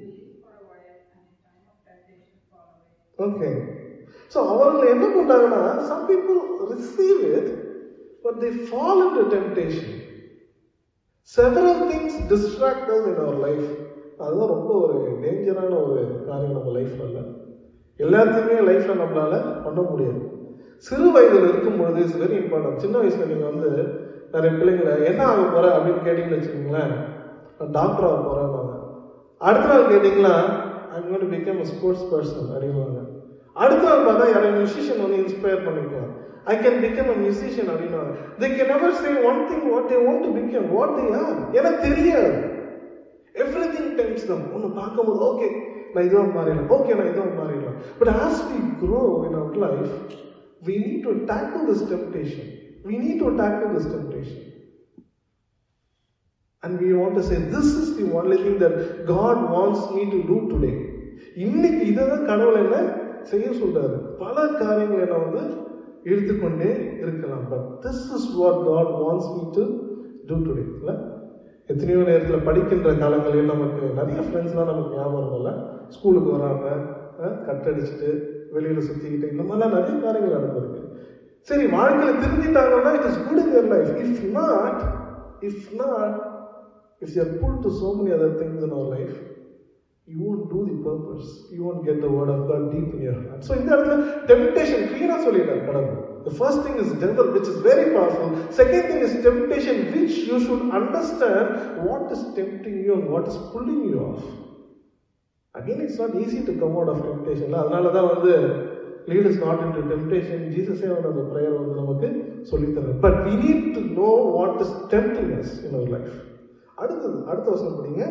ஓகே ஸோ அவர்கள் என்ன பண்றாங்கன்னா some people receive it but they fall in to temptation several things distract us in our life அதுதான் ரொம்ப ஒரு டேஞ்சரான ஒரு காரியம் நம்ம லைஃப்ல இல்லை எல்லாத்தையுமே லைஃப்ல நம்மளால பண்ண முடியாது சிறு வயதில் இருக்கும் பொழுது இட்ஸ் வெரி இம்பார்ட்டன்ட் சின்ன வயசுல நீங்க வந்து நிறைய பிள்ளைங்களை என்ன ஆக போற அப்படின்னு கேட்டீங்கன்னு வச்சுக்கோங்களேன் நான் டாக்டர் ஆக போறேன் அடுத்த நாள் கேட்டீங்களா I'm going to become sports person அப்படின்வாங்க அடுத்த நாள் பார்த்தா யாரும் மியூசிஷியன் வந்து இன்ஸ்பயர் பண்ணிக்கலாம் I can become a musician அப்படின்வாங்க they can never say one thing what they want to become what they are எனக்கு தெரியாது எவ்ரி திங் டைம்ஸ் தம் ஒன்று பார்க்கும்போது ஓகே நான் இதுவும் மாறிடலாம் ஓகே நான் இதுவும் மாறிடலாம் but as we grow in our life we need to tackle this temptation. We need to tackle this temptation. And we want to say, this is the only thing that God wants me to do today. இன்னைக்கு இதை தான் கடவுள் என்ன செய்ய சொல்றாரு பல காரியங்கள் என்ன வந்து எடுத்துக்கொண்டே இருக்கலாம் but this is what God wants me to do today இல்லை எத்தனையோ நேரத்தில் படிக்கின்ற காலங்களில் நமக்கு நிறைய ஃப்ரெண்ட்ஸ்லாம் நமக்கு ஞாபகம் இல்லை ஸ்கூலுக்கு வராங்க கட்டடிச்சுட்டு வெளியில சுத்திக்கிட்டு இந்த மாதிரிலாம் நிறைய காரியங்கள் நடந்திருக்கு சரி வாழ்க்கையில திருந்திட்டாங்கன்னா it is good in your life if not if not if you are pull to so many other things in our life you won't do the purpose you won't get the word of God deep in your heart so இந்த இடத்துல temptation clear சொல்லிட்டார் கடவுள் the first thing is devil which is very powerful second thing is temptation which you should understand what is tempting you and what is pulling you off again it's not easy to come out of temptation அதனால தான் வந்து lead us not in to temptation ஜீசஸே வந்து அந்த prayer வந்து நமக்கு சொல்லித்தரேன் but we need to know what is tempting us in our life அடுத்தது அடுத்த வருஷம் படிங்க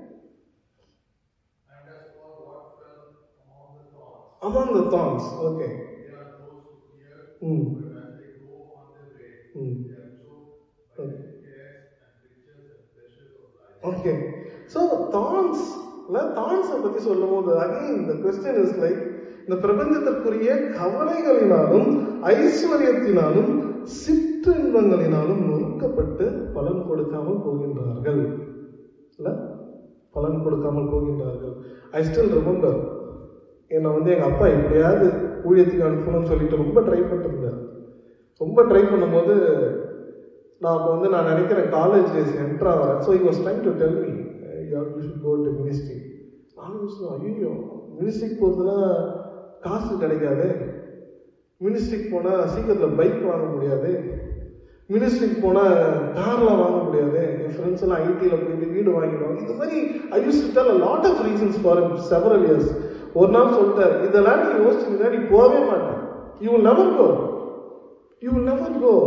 And as for what fell among the thorns, among the thorns okay they are those who hear, ம் but as they go on their way, ம் they are choked by Okay. the cares and riches and pleasures of life. Okay so thorns தான்ஸை பற்றி சொல்லும் போது again இந்த question is like இந்த பிரபஞ்சத்திற்குரிய கவலைகளினாலும் ஐஸ்வர்யத்தினாலும் சிக்க சிற்றின்பங்களினாலும் நொறுக்கப்பட்டு பலன் கொடுக்காமல் போகின்றார்கள் இல்ல பலன் கொடுக்காமல் போகின்றார்கள் ஐ ஸ்டில் ரிமெம்பர் என்னை வந்து எங்கள் அப்பா எப்படியாவது ஊழியத்துக்கு அனுப்பணும்னு சொல்லிட்டு ரொம்ப ட்ரை பண்ணிருந்தார் ரொம்ப ட்ரை பண்ணும்போது நான் அப்போ வந்து நான் நினைக்கிறேன் காலேஜ் டேஸ் என்ட்ரா வரேன் so was trying to tell me you should go to ministry நானும் சொன்னேன் ஐயோ மினிஸ்ட்ரிக்கு போகிறதுனா காசு கிடைக்காது மினிஸ்ட்ரிக்கு போனால் சீக்கிரத்தில் பைக் வாங்க முடியாது மினிஸ்ட்ரிக்கு போனால் கார்லாம் வாங்க முடியாது என் ஃப்ரெண்ட்ஸ் எல்லாம் ஐடியில் போயிட்டு வீடு வாங்கிடுவாங்க இந்த மாதிரி I use to tell lot of reasons for several years ஒரு நாள் சொல்லிட்டார் இதெல்லாம் நீ யோசிச்சிருந்தா நீ போகவே மாட்டேன் you will never go you will never go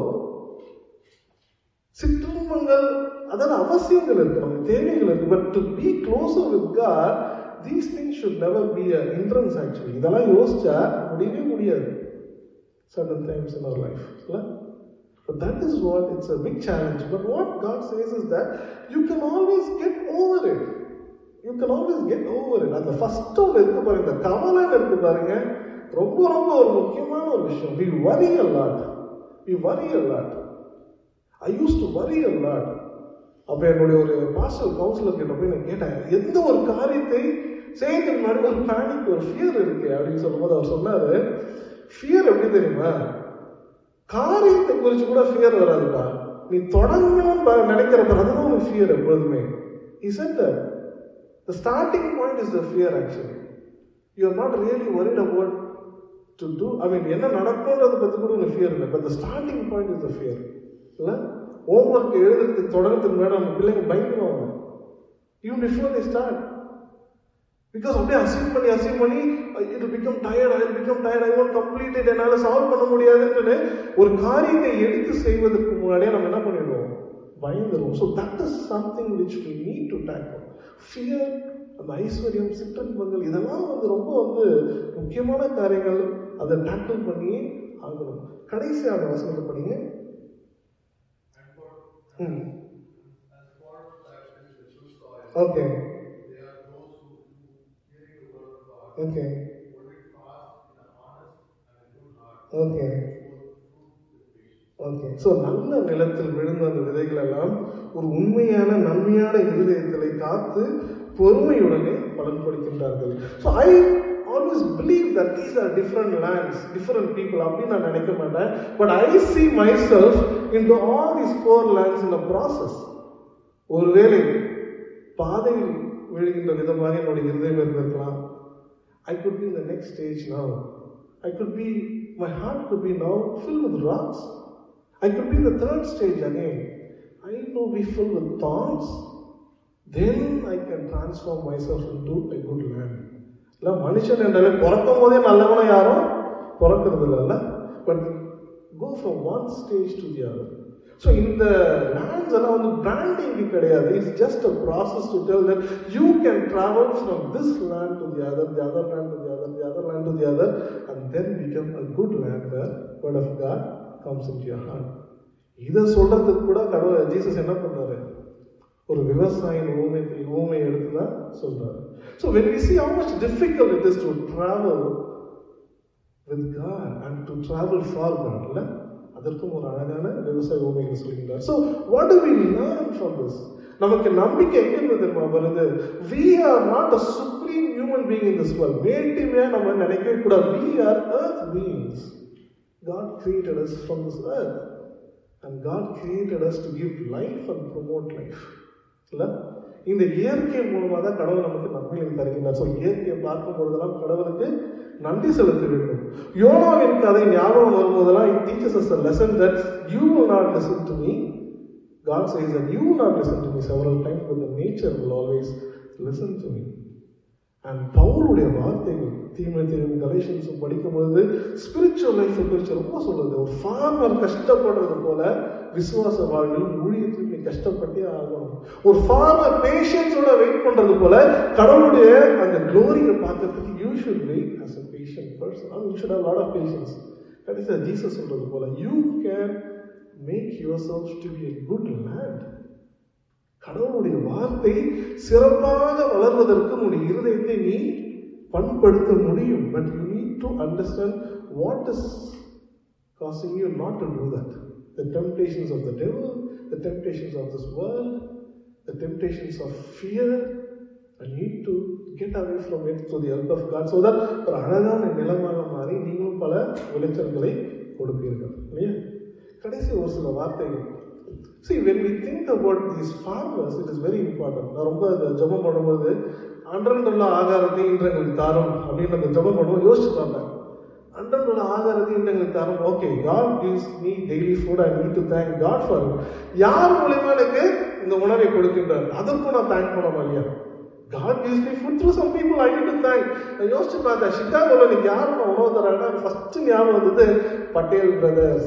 சிற்றுன்பங்கள் அதாவது அவசியங்கள் இருக்கு நமக்கு தேவைகள் இருக்கு but to be closer with God these things should never be a hindrance actually இதெல்லாம் யோசிச்சா முடியவே முடியாது certain times in our life. இல்ல? But that is what it's a big challenge. But what God says is that you can always get over it. You can always get over it. அந்த first ஒன்று இருக்கு பாருங்க இந்த கவலைன்னு இருக்கு பாருங்க ரொம்ப ரொம்ப ஒரு முக்கியமான ஒரு விஷயம் we worry a lot we worry a lot I use to worry a lot அப்போ என்னுடைய ஒரு பாஸ்டர் கவுன்சிலர் கிட்ட போய் நான் கேட்டேன் எந்த ஒரு காரியத்தை செய்யறதுக்கு முன்னாடி ஒரு பேனிக் ஒரு ஃபியர் இருக்கு அப்படின்னு சொல்லும்போது அவர் சொன்னாரு ஃபியர் எப்படி தெரியுமா காரியத்தை குறித்து கூட ஃபியர் வராதுப்பா நீ தொடங்கணும்னு ப- நினைக்கிறப்ப அதுதான் ஒரு ஃபியர் எப்பொழுதுமே He said that the starting point is the fear actually. You are not really worried about to do, I mean, என்ன நடக்கும்ன்றத பத்தி கூட ஒரு ஃபியர் இல்லை but the starting point is the fear. இல்ல ஹோம்ஒர்க் எழுதுறதுக்கு தொடர்றதுக்கு முன்னாடி நம்ம பிள்ளைங்க பயந்துருவாங்க even before they start because அப்படியே அசீவ் பண்ணி அசீவ் பண்ணி இது become tired I become tired I won't complete it என்னால் சால்வ் பண்ண முடியாதுன்னு ஒரு காரியத்தை எடுத்து செய்வதற்கு முன்னாடியே நம்ம என்ன பண்ணிடுவோம் பயந்துருவோம் so that is something which we need to tackle fear அந்த ஐஸ்வர்யம் சிற்றின்பங்கள் இதெல்லாம் வந்து ரொம்ப வந்து முக்கியமான காரியங்கள் அதை டேக்கிள் பண்ணி ஆகணும் கடைசி அந்த வசனத்தை பண்ணீங்க And for, ம் as for that which the true soil, okay they are those who, who hearing the word of God, okay hold it fast in a honest and a good heart, okay hold fruit with patience. Okay so நல்ல நிலத்தில் விழுந்த அந்த விதைகள் எல்லாம் ஒரு உண்மையான நன்மையான இருதயத்திலே காத்து பொறுமையுடனே பலன் கொடுக்கின்றார்கள் so I always believe that these are different lands different people அப்படின்னு நான் நினைக்க மாட்டேன் but I see myself in to all these four lands in a process ஒருவேளை பாதையில் விழுகின்ற விதமாக என்னுடைய இருதயம் இருந்திருக்கலாம் I could be in the next stage now. I could be, my heart could be now filled with rocks. I could be in the third stage again. I know be filled with thorns. Then I can transform myself into a good land. இல்ல மனுஷன் என்றாலே பிறக்கும் போதே நல்லவனா யாரும் பிறக்கிறது இல்லைல்ல but go from one stage to the other so இந்த லேண்ட்ஸ் எல்லாம் வந்து பிராண்டிங் கிடையாது it's just a process to tell that you can travel from this land to the other the other land to the other the other land to the other and then become a good land where word of God comes in your heart இதை சொல்றதுக்கு கூட கடவுள் Jesus என்ன பண்ணாரு ஒரு விவசாயின் ஊமை ஊமை எடுத்து தான் சொல்றாரு so when we see how much difficult it is to travel with God and to travel for God இல்ல அதற்கும் ஒரு அழகான விவசாய ஊமைகள் சொல்கின்றார் so what do we learn from this நமக்கு நம்பிக்கை எங்க இருந்து தெரியுமா வருது we are not a supreme human being in this world வேற்றுமையா நம்ம நினைக்கவே கூடாது we are earth beings God created us from this earth. And God created us to give life and promote life. இல்ல இந்த இயற்கை மூலமா தான் கடவுள் நமக்கு நன்மைகளை தருகின்றார் ஸோ இயற்கையை பார்க்கும் பொழுதெல்லாம் கடவுளுக்கு நன்றி செலுத்த வேண்டும் யோனாவின் கதை ஞாபகம் வரும்போதெல்லாம் it teaches us a lesson that you will not listen to me God says that you will not listen to me several times but the nature will always listen to me and பவுலுடைய வார்த்தைகள் தீமை தீமை கலேஷன்ஸும் படிக்கும்போது spiritual லைஃப்பை குறித்து ரொம்ப சொல்றது ஒரு ஃபார்மர் கஷ்டப்படுறது போல விசுவாச வாழ்விலும் ஊழியத்தில் நீ கஷ்டப்பட்டே ஆகணும் ஒரு ஃபார்மர் பேஷன்ஸோட வெயிட் பண்றது போல கடவுளுடைய அந்த க்ளோரியை பார்க்கறதுக்கு you should wait as a patient person you should have lot of patience கடைசியாக ஜீசஸ் சொல்றது போல you can make yourself to be a good land கடவுளுடைய வார்த்தை சிறப்பாக வளர்வதற்கு உன்னுடைய இருதயத்தை நீ பண்படுத்த முடியும் but you need to understand what is causing you not to do that the temptations of the devil, the temptations of this world, the temptations of fear. I need to get away from it through the help of God so that ஒரு அழகான நிலமாக மாறி நீங்களும் பல விளைச்சல்களை கொடுப்பீர்கள் இல்லையா கடைசி ஒரு சில வார்த்தைகள் See, when we think about these farmers, it is very important. நான் ரொம்ப இந்த ஜெபம் பண்ணும்போது அன்றன்றுள்ள ஆகாரத்தை இன்று எங்களுக்கு தாரும் அப்படின்னு அந்த ஜெபம் பண்ணுவோம் யோசிச்சு பார்த்தேன் அன்றன்றுள்ள ஆகாரத்தை இன்று எங்களுக்கு தாரும் okay God gives me daily food I need to thank God for it. யார் மூலியமா எனக்கு இந்த உணவை கொடுக்கின்றார் அதற்கும் நான் தேங்க் பண்ணணும் இல்லையா God gives me food through some people I need to thank. நான் யோசிச்சு பார்த்தேன் சிகாகோல எனக்கு யார் நான் உணவு தராங்கன்னா ஃபர்ஸ்ட் ஞாபகம் வந்தது பட்டேல் பிரதர்ஸ்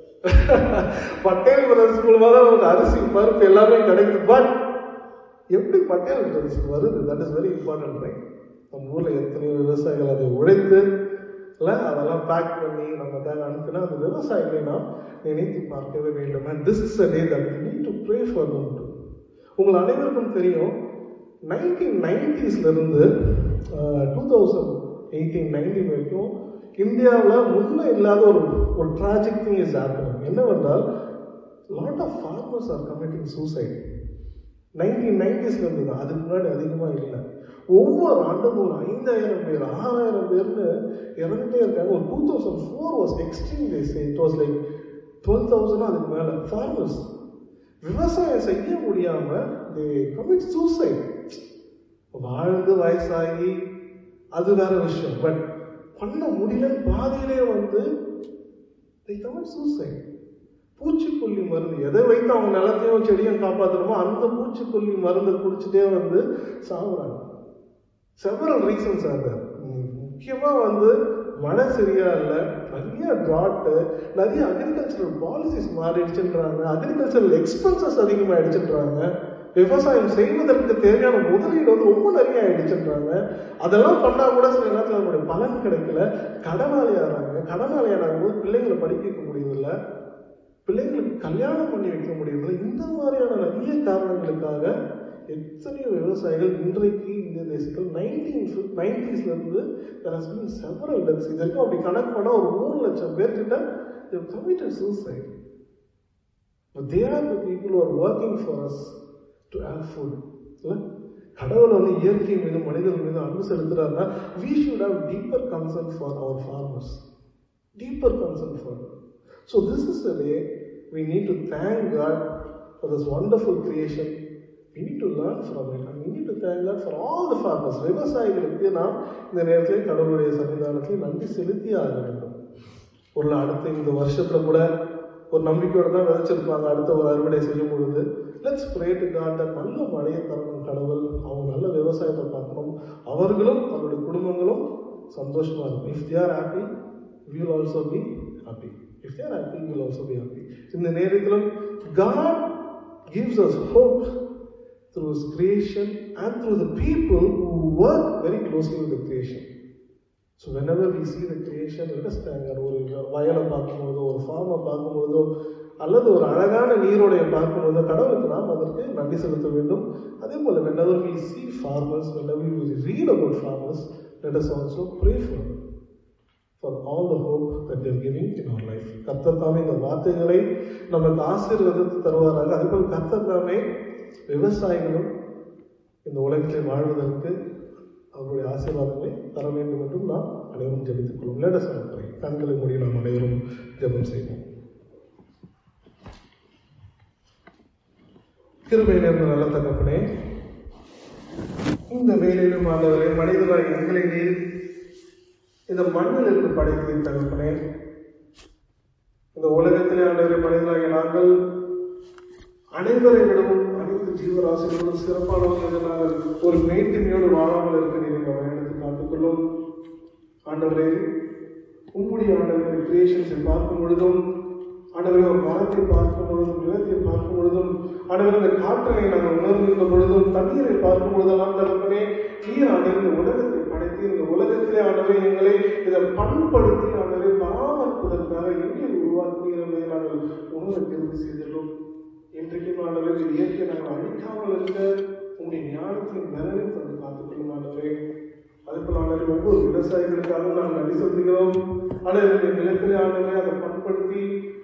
பட்டேல் பிரதர்ஸ் மூலமா தான் உங்களுக்கு அரிசி பருப்பு எல்லாமே கிடைக்குது பட் எப்படி பட்டேல் பிரதர்ஸ் வருது that is very important right நம்ம ஊர்ல எத்தனையோ விவசாயிகள் அதை உழைத்து இல்ல அதெல்லாம் பேக் பண்ணி நமக்காக அனுப்பினா அந்த விவசாயிகளை நாம் நினைத்து பார்க்கவே வேண்டும் and this is a day that need to pray for them to உங்கள் அனைவருக்கும் தெரியும் நைன்டீன் நைன்டிஸ்ல இருந்து டூ தௌசண்ட் எயிட்டீன் நைன்டீன் வரைக்கும் இந்தியாவில் முன்ன இல்லாத ஒரு ஒரு ட்ராஜிக் திங் இஸ் ஹேப்பனிங் என்னவென்றால் lot of farmers are committing suicide nineteen நைன்டிஸ்ல இருந்து தான் அதுக்கு முன்னாடி அதிகமாக இல்லை ஒவ்வொரு ஆண்டும் ஒரு ஐந்தாயிரம் பேர் ஆறாயிரம் பேர்னு இறந்துட்டே இருக்காங்க ஒரு two thousand four was extreme days it was like twelve thousand அதுக்கு மேலே ஃபார்மர்ஸ் விவசாயம் செய்ய முடியாம தே கமிட் சூசைட் வாழ்ந்து வயசாகி அது வேற விஷயம் பட் பண்ண முடியலன்னு பாதியிலே வந்து they commit suicide பூச்சிக்கொல்லி மருந்து எதை வைத்து அவங்க நிலத்தையும் செடியும் காப்பாற்றணுமோ அந்த பூச்சிக்கொல்லி மருந்தை குடிச்சிட்டே வந்து சாகுறாங்க செவரல் ரீசன்ஸ் அது முக்கியமா வந்து மழை சரியா இல்லை நிறைய ட்ராட்டு நிறைய அக்ரிகல்ச்சரல் பாலிசிஸ் மாறிடுச்சுன்றாங்க அக்ரிகல்ச்சரல் எக்ஸ்பென்சஸ் அதிகமாகிடுச்சுன்றாங்க விவசாயம் செய்வதற்கு தேவையான முதலீடு வந்து ரொம்ப நிறைய ஆயிடுச்சுன்றாங்க அதெல்லாம் பண்ணா கூட சில நேரத்தில் நம்மளுடைய பலன் கிடைக்கல கடனாளி ஆகிறாங்க கடனாளி ஆகும் போது பிள்ளைங்களை படிக்க வைக்க முடியதில்லை பிள்ளைங்களுக்கு கல்யாணம் பண்ணி வைக்க முடியல இந்த மாதிரியான நிறைய காரணங்களுக்காக எத்தனையோ விவசாயிகள் இன்றைக்கு இந்த தேசத்தில் நைன்டீன் நைன்டிஸ்ல இருந்து செவரல் டெத்ஸ் இது வரைக்கும் அப்படி கணக்கு பண்ணா ஒரு மூணு லட்சம் பேர்கிட்ட committed suicide they are the people are working for us to have food இல்லை கடவுள் வந்து இயற்கை மீது மனிதர்கள் மீது அன்பு செலுத்துறாருன்னா we should have deeper concern for our farmers deeper concern for so this is the way we need to thank God for this wonderful creation. We need to learn from it and we need to thank God for all the farmers. விவசாயிகளுக்கு நாம் இந்த நேரத்தில் கடவுளுடைய சன்னிதானத்தில் நன்றி செலுத்தி ஆக வேண்டும் ஒரு அடுத்த இந்த வருஷத்துல கூட ஒரு நம்பிக்கையோட தான் விதைச்சிருப்பாங்க அடுத்த ஒரு அறுவடை செய்யும் பொழுது லெட்ஸ் ப்ரே டு காட் நல்ல மழையை தரணும் கடவுள் அவங்க நல்ல விவசாயத்தை பார்க்கணும் அவர்களும் அவருடைய குடும்பங்களும் சந்தோஷமா இருக்கும் if they are happy will also be happy If they are happy, we will also be happy. In the நேரத்திலும் God gives us hope through His creation and through the people who work very closely with the creation. So whenever we see the creation, let us thank God. ஒரு வயலை பார்க்கும்போதோ ஒரு ஃபார்மை பார்க்கும்போதோ அல்லது ஒரு அழகான நீரோடைய பார்க்கும்போதோ கடவுளுக்கு நாம் அதற்கு நன்றி செலுத்த வேண்டும் அதே போல whenever we see farmers, whenever we read about farmers, let us also pray for them. for all the hope that they are giving in our life. கர்த்தர் தாமே இந்த வார்த்தைகளை நமக்கு ஆசீர்வாதத்தை தருவாராக அதேபோல் கர்த்தர் தாமே விவசாயிகளும் இந்த உலகத்தில் வாழ்வதற்கு அவருடைய ஆசீர்வாதங்களை தர வேண்டும் என்றும் நாம் அனைவரும் ஜெபித்துக் கொள்வோம் லேடஸ் கண்களை மூடி நாம் அனைவரும் ஜெபம் செய்வோம் கிருபை நேர்ந்த நல்ல தகப்பனே இந்த வேலையிலும் ஆண்டவரே மனிதராய் எங்களை நீர் இந்த மண்ணில் இருந்து படைத்ததின் தகப்பனே இந்த உலகத்திலே ஆண்டவரை மனிதனாகிய நாங்கள் அனைவரை விடவும் அனைத்து ஜீவராசிகளும் சிறப்பானவர்கள் நாங்கள் ஒரு மேட்டிமையோடு வாழாமல் இருக்க நீங்கள் பயணத்தை காத்துக்கொள்ளும் ஆண்டவரே உம்முடைய ஆண்டவரை கிரியேஷன்ஸை பார்க்கும் பொழுதும் ஆண்டவரை ஒரு மரத்தை பார்க்கும் பொழுதும் நிலத்தை பார்க்கும் பொழுதும் ஆண்டவர் இந்த காற்றலை நாங்கள் உணர்கின்ற பொழுதும் தண்ணீரை பார்க்கும் பொழுதெல்லாம் தகப்பனே நீர் ஆண்டவர் இந்த உலகத்தை படைத்து இந்த உலகத்திலே ஆண்டவை எங்களை இதை பண்படுத்தி ஆண்டவை பராமரிப்பதற்காக எங்களை உருவாக்குவீர் என்பதை நாங்கள் உணர தெரிந்து செய்துள்ளோம் இன்றைக்கும் ஆண்டவர் இந்த இயற்கை நாங்கள் அழிக்காமல் இருக்க உங்களுடைய ஞானத்தின் நிறவை தந்து காத்துக்கொள்ளும் ஆண்டவரே அதுபோல் ஆண்டவர் ஒவ்வொரு விவசாயிகளுக்காக நாம் நன்றி செலுத்துகிறோம் ஆனால் இந்த நிலத்திலே ஆண்டவரை அதை பண்படுத்தி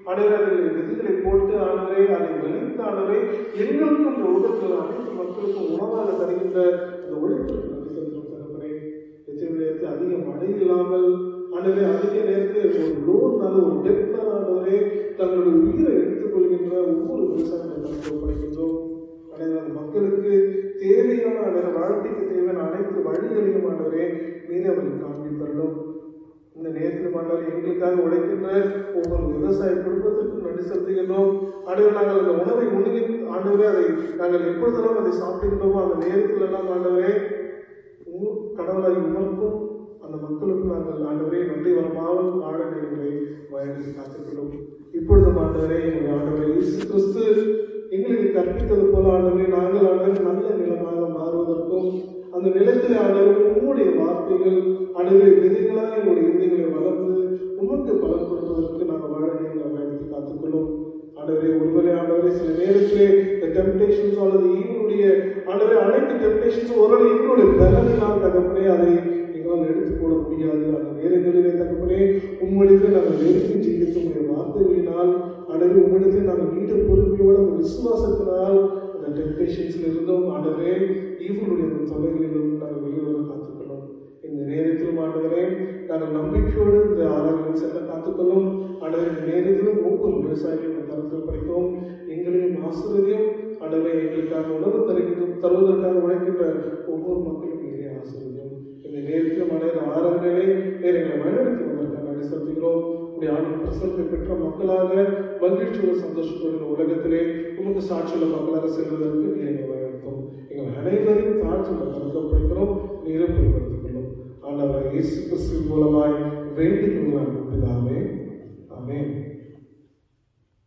ஆண்டவரே அதில் விதிகளை போட்டு ஆண்டவரே அதை விளைந்த ஆண்டவரே எங்களுக்கும் இந்த உலகத்தில் அனைத்து மக்களுக்கும் உணவாக தருகின்ற அந்த உழைப்பிற்கு நன்றி செலுத்தும் தகப்பனே எத்தனை நேரத்தில் அதிக மழை இல்லாமல் ஆண்டவரே அதிக நேரத்தில் ஒரு லோன்னால ஒரு டெப்னால ஆண்டவரே தங்களுடைய உயிரை எடுத்துக் கொள்கின்ற ஒவ்வொரு விவசாயத்தை கருத்து ஒப்படைக்கின்றோம் ஆண்டவரே அந்த மக்களுக்கு தேவையான ஆண்டவரே வாழ்க்கைக்கு தேவையான அனைத்து வழிகளையும் ஆண்டவரே நீரே அவர்களுக்கு காண்பித்தரணும் இந்த நேரத்தில் ஆண்டவரே எங்களுக்காக உழைக்கின்ற ஒவ்வொரு விவசாய குடும்பத்திற்கும் நன்றி செலுத்துகின்றோம் ஆண்டவர் நாங்கள் அந்த உணவை உண்ணுகிற ஆண்டவரே அதை நாங்கள் எப்பொழுதெல்லாம் அதை சாப்பிடுகின்றோமோ அந்த நேரத்தில் எல்லாம் ஆண்டவரே உம் கடவுளாய் உமக்கும் அந்த மக்களுக்கும் நாங்கள் ஆண்டவரே நன்றி வரமாமல் வாழ எங்களை வயதில் காத்துக்கொள்ளும் இப்பொழுது ஆண்டவரே எங்களுடைய ஆண்டவரே இயேசு கிறிஸ்து எங்களுக்கு கற்பித்தது போல ஆண்டவரே நாங்கள் ஆண்டவரே நல்ல நிலமாக மாறுவதற்கும் அந்த நிலத்தில் ஆண்டவரே உம்முடைய வார்த்தைகள் ஆண்டவரே விதைகளாக எங்களுடைய இதயங்களை வளர்ந்து உமக்கு பலன் கொடுப்பதற்கு நாங்கள் வாழ எங்களை வயதில் காத்துக்கொள்ளும் ஆண்டவரே ஒருவேளை ஆண்டவரே சில நேரத்திலே இந்த டெம்டேஷன்ஸ் அல்லது ஈவனுடைய ஆண்டவரே அனைத்து டெம்டேஷன்ஸ் ஒருவேளை எங்களுடைய பலனினால் தகப்பனே அதை எங்களால் எடுத்து போட முடியாது அந்த நேரங்களிலே தகப்பனே உம்மிடத்தில் நாங்கள் நெருங்கி ஜீவித்து உங்களுடைய வார்த்தைகளினால் ஆண்டவரே உம்மிடத்தில் நாங்கள் மீண்டும் பொறுமையோட அந்த விசுவாசத்தினால் அந்த டெம்டேஷன்ஸ்ல இருந்தும் ஆண்டவரே ஈவனுடைய அந்த தொலைகளிலும் நாங்கள் வெளிவர காத்துக்கொள்ளும் இந்த நேரத்திலும் ஆண்டவரே நாங்கள் நம்பிக்கையோடு இந்த ஆராதனை செல்ல காத்துக்கொள்ளும் ஆண்டவரே இந்த நேரத்திலும் ஒவ்வொரு விவசாயிகளும் கருத்தில் படித்தோம் எங்களையும் ஆசிரியரையும் ஆண்டவரே எங்களுக்காக உணவு தருகின்ற தருவதற்காக உழைக்கின்ற ஒவ்வொரு மக்களும் நீரே ஆசிரியம் இந்த நேரத்திலும் ஆண்டவர் ஆராதனையிலே நேர் எங்களை வழிநடத்தி வந்ததற்காக நன்றி செலுத்துகிறோம் உடைய ஆண்டு பிரசனத்தை பெற்ற மக்களாக மகிழ்ச்சியோடு சந்தோஷத்தோடு இந்த உலகத்திலே உமக்கு சாட்சியுள்ள மக்களாக செல்வதற்கு நீர் எங்களை வழிநடத்தும் எங்கள் அனைவரையும் தாழ்ச்சியுள்ள கருத்தில் படிக்கிறோம் நீரை பொருட்படுத்திக் கொள்ளும் ஆண்டவர் இயேசு கிறிஸ்துவின் மூலமாய் வேண்டிக் கொள்கிறார் பிதாவே ஆமென்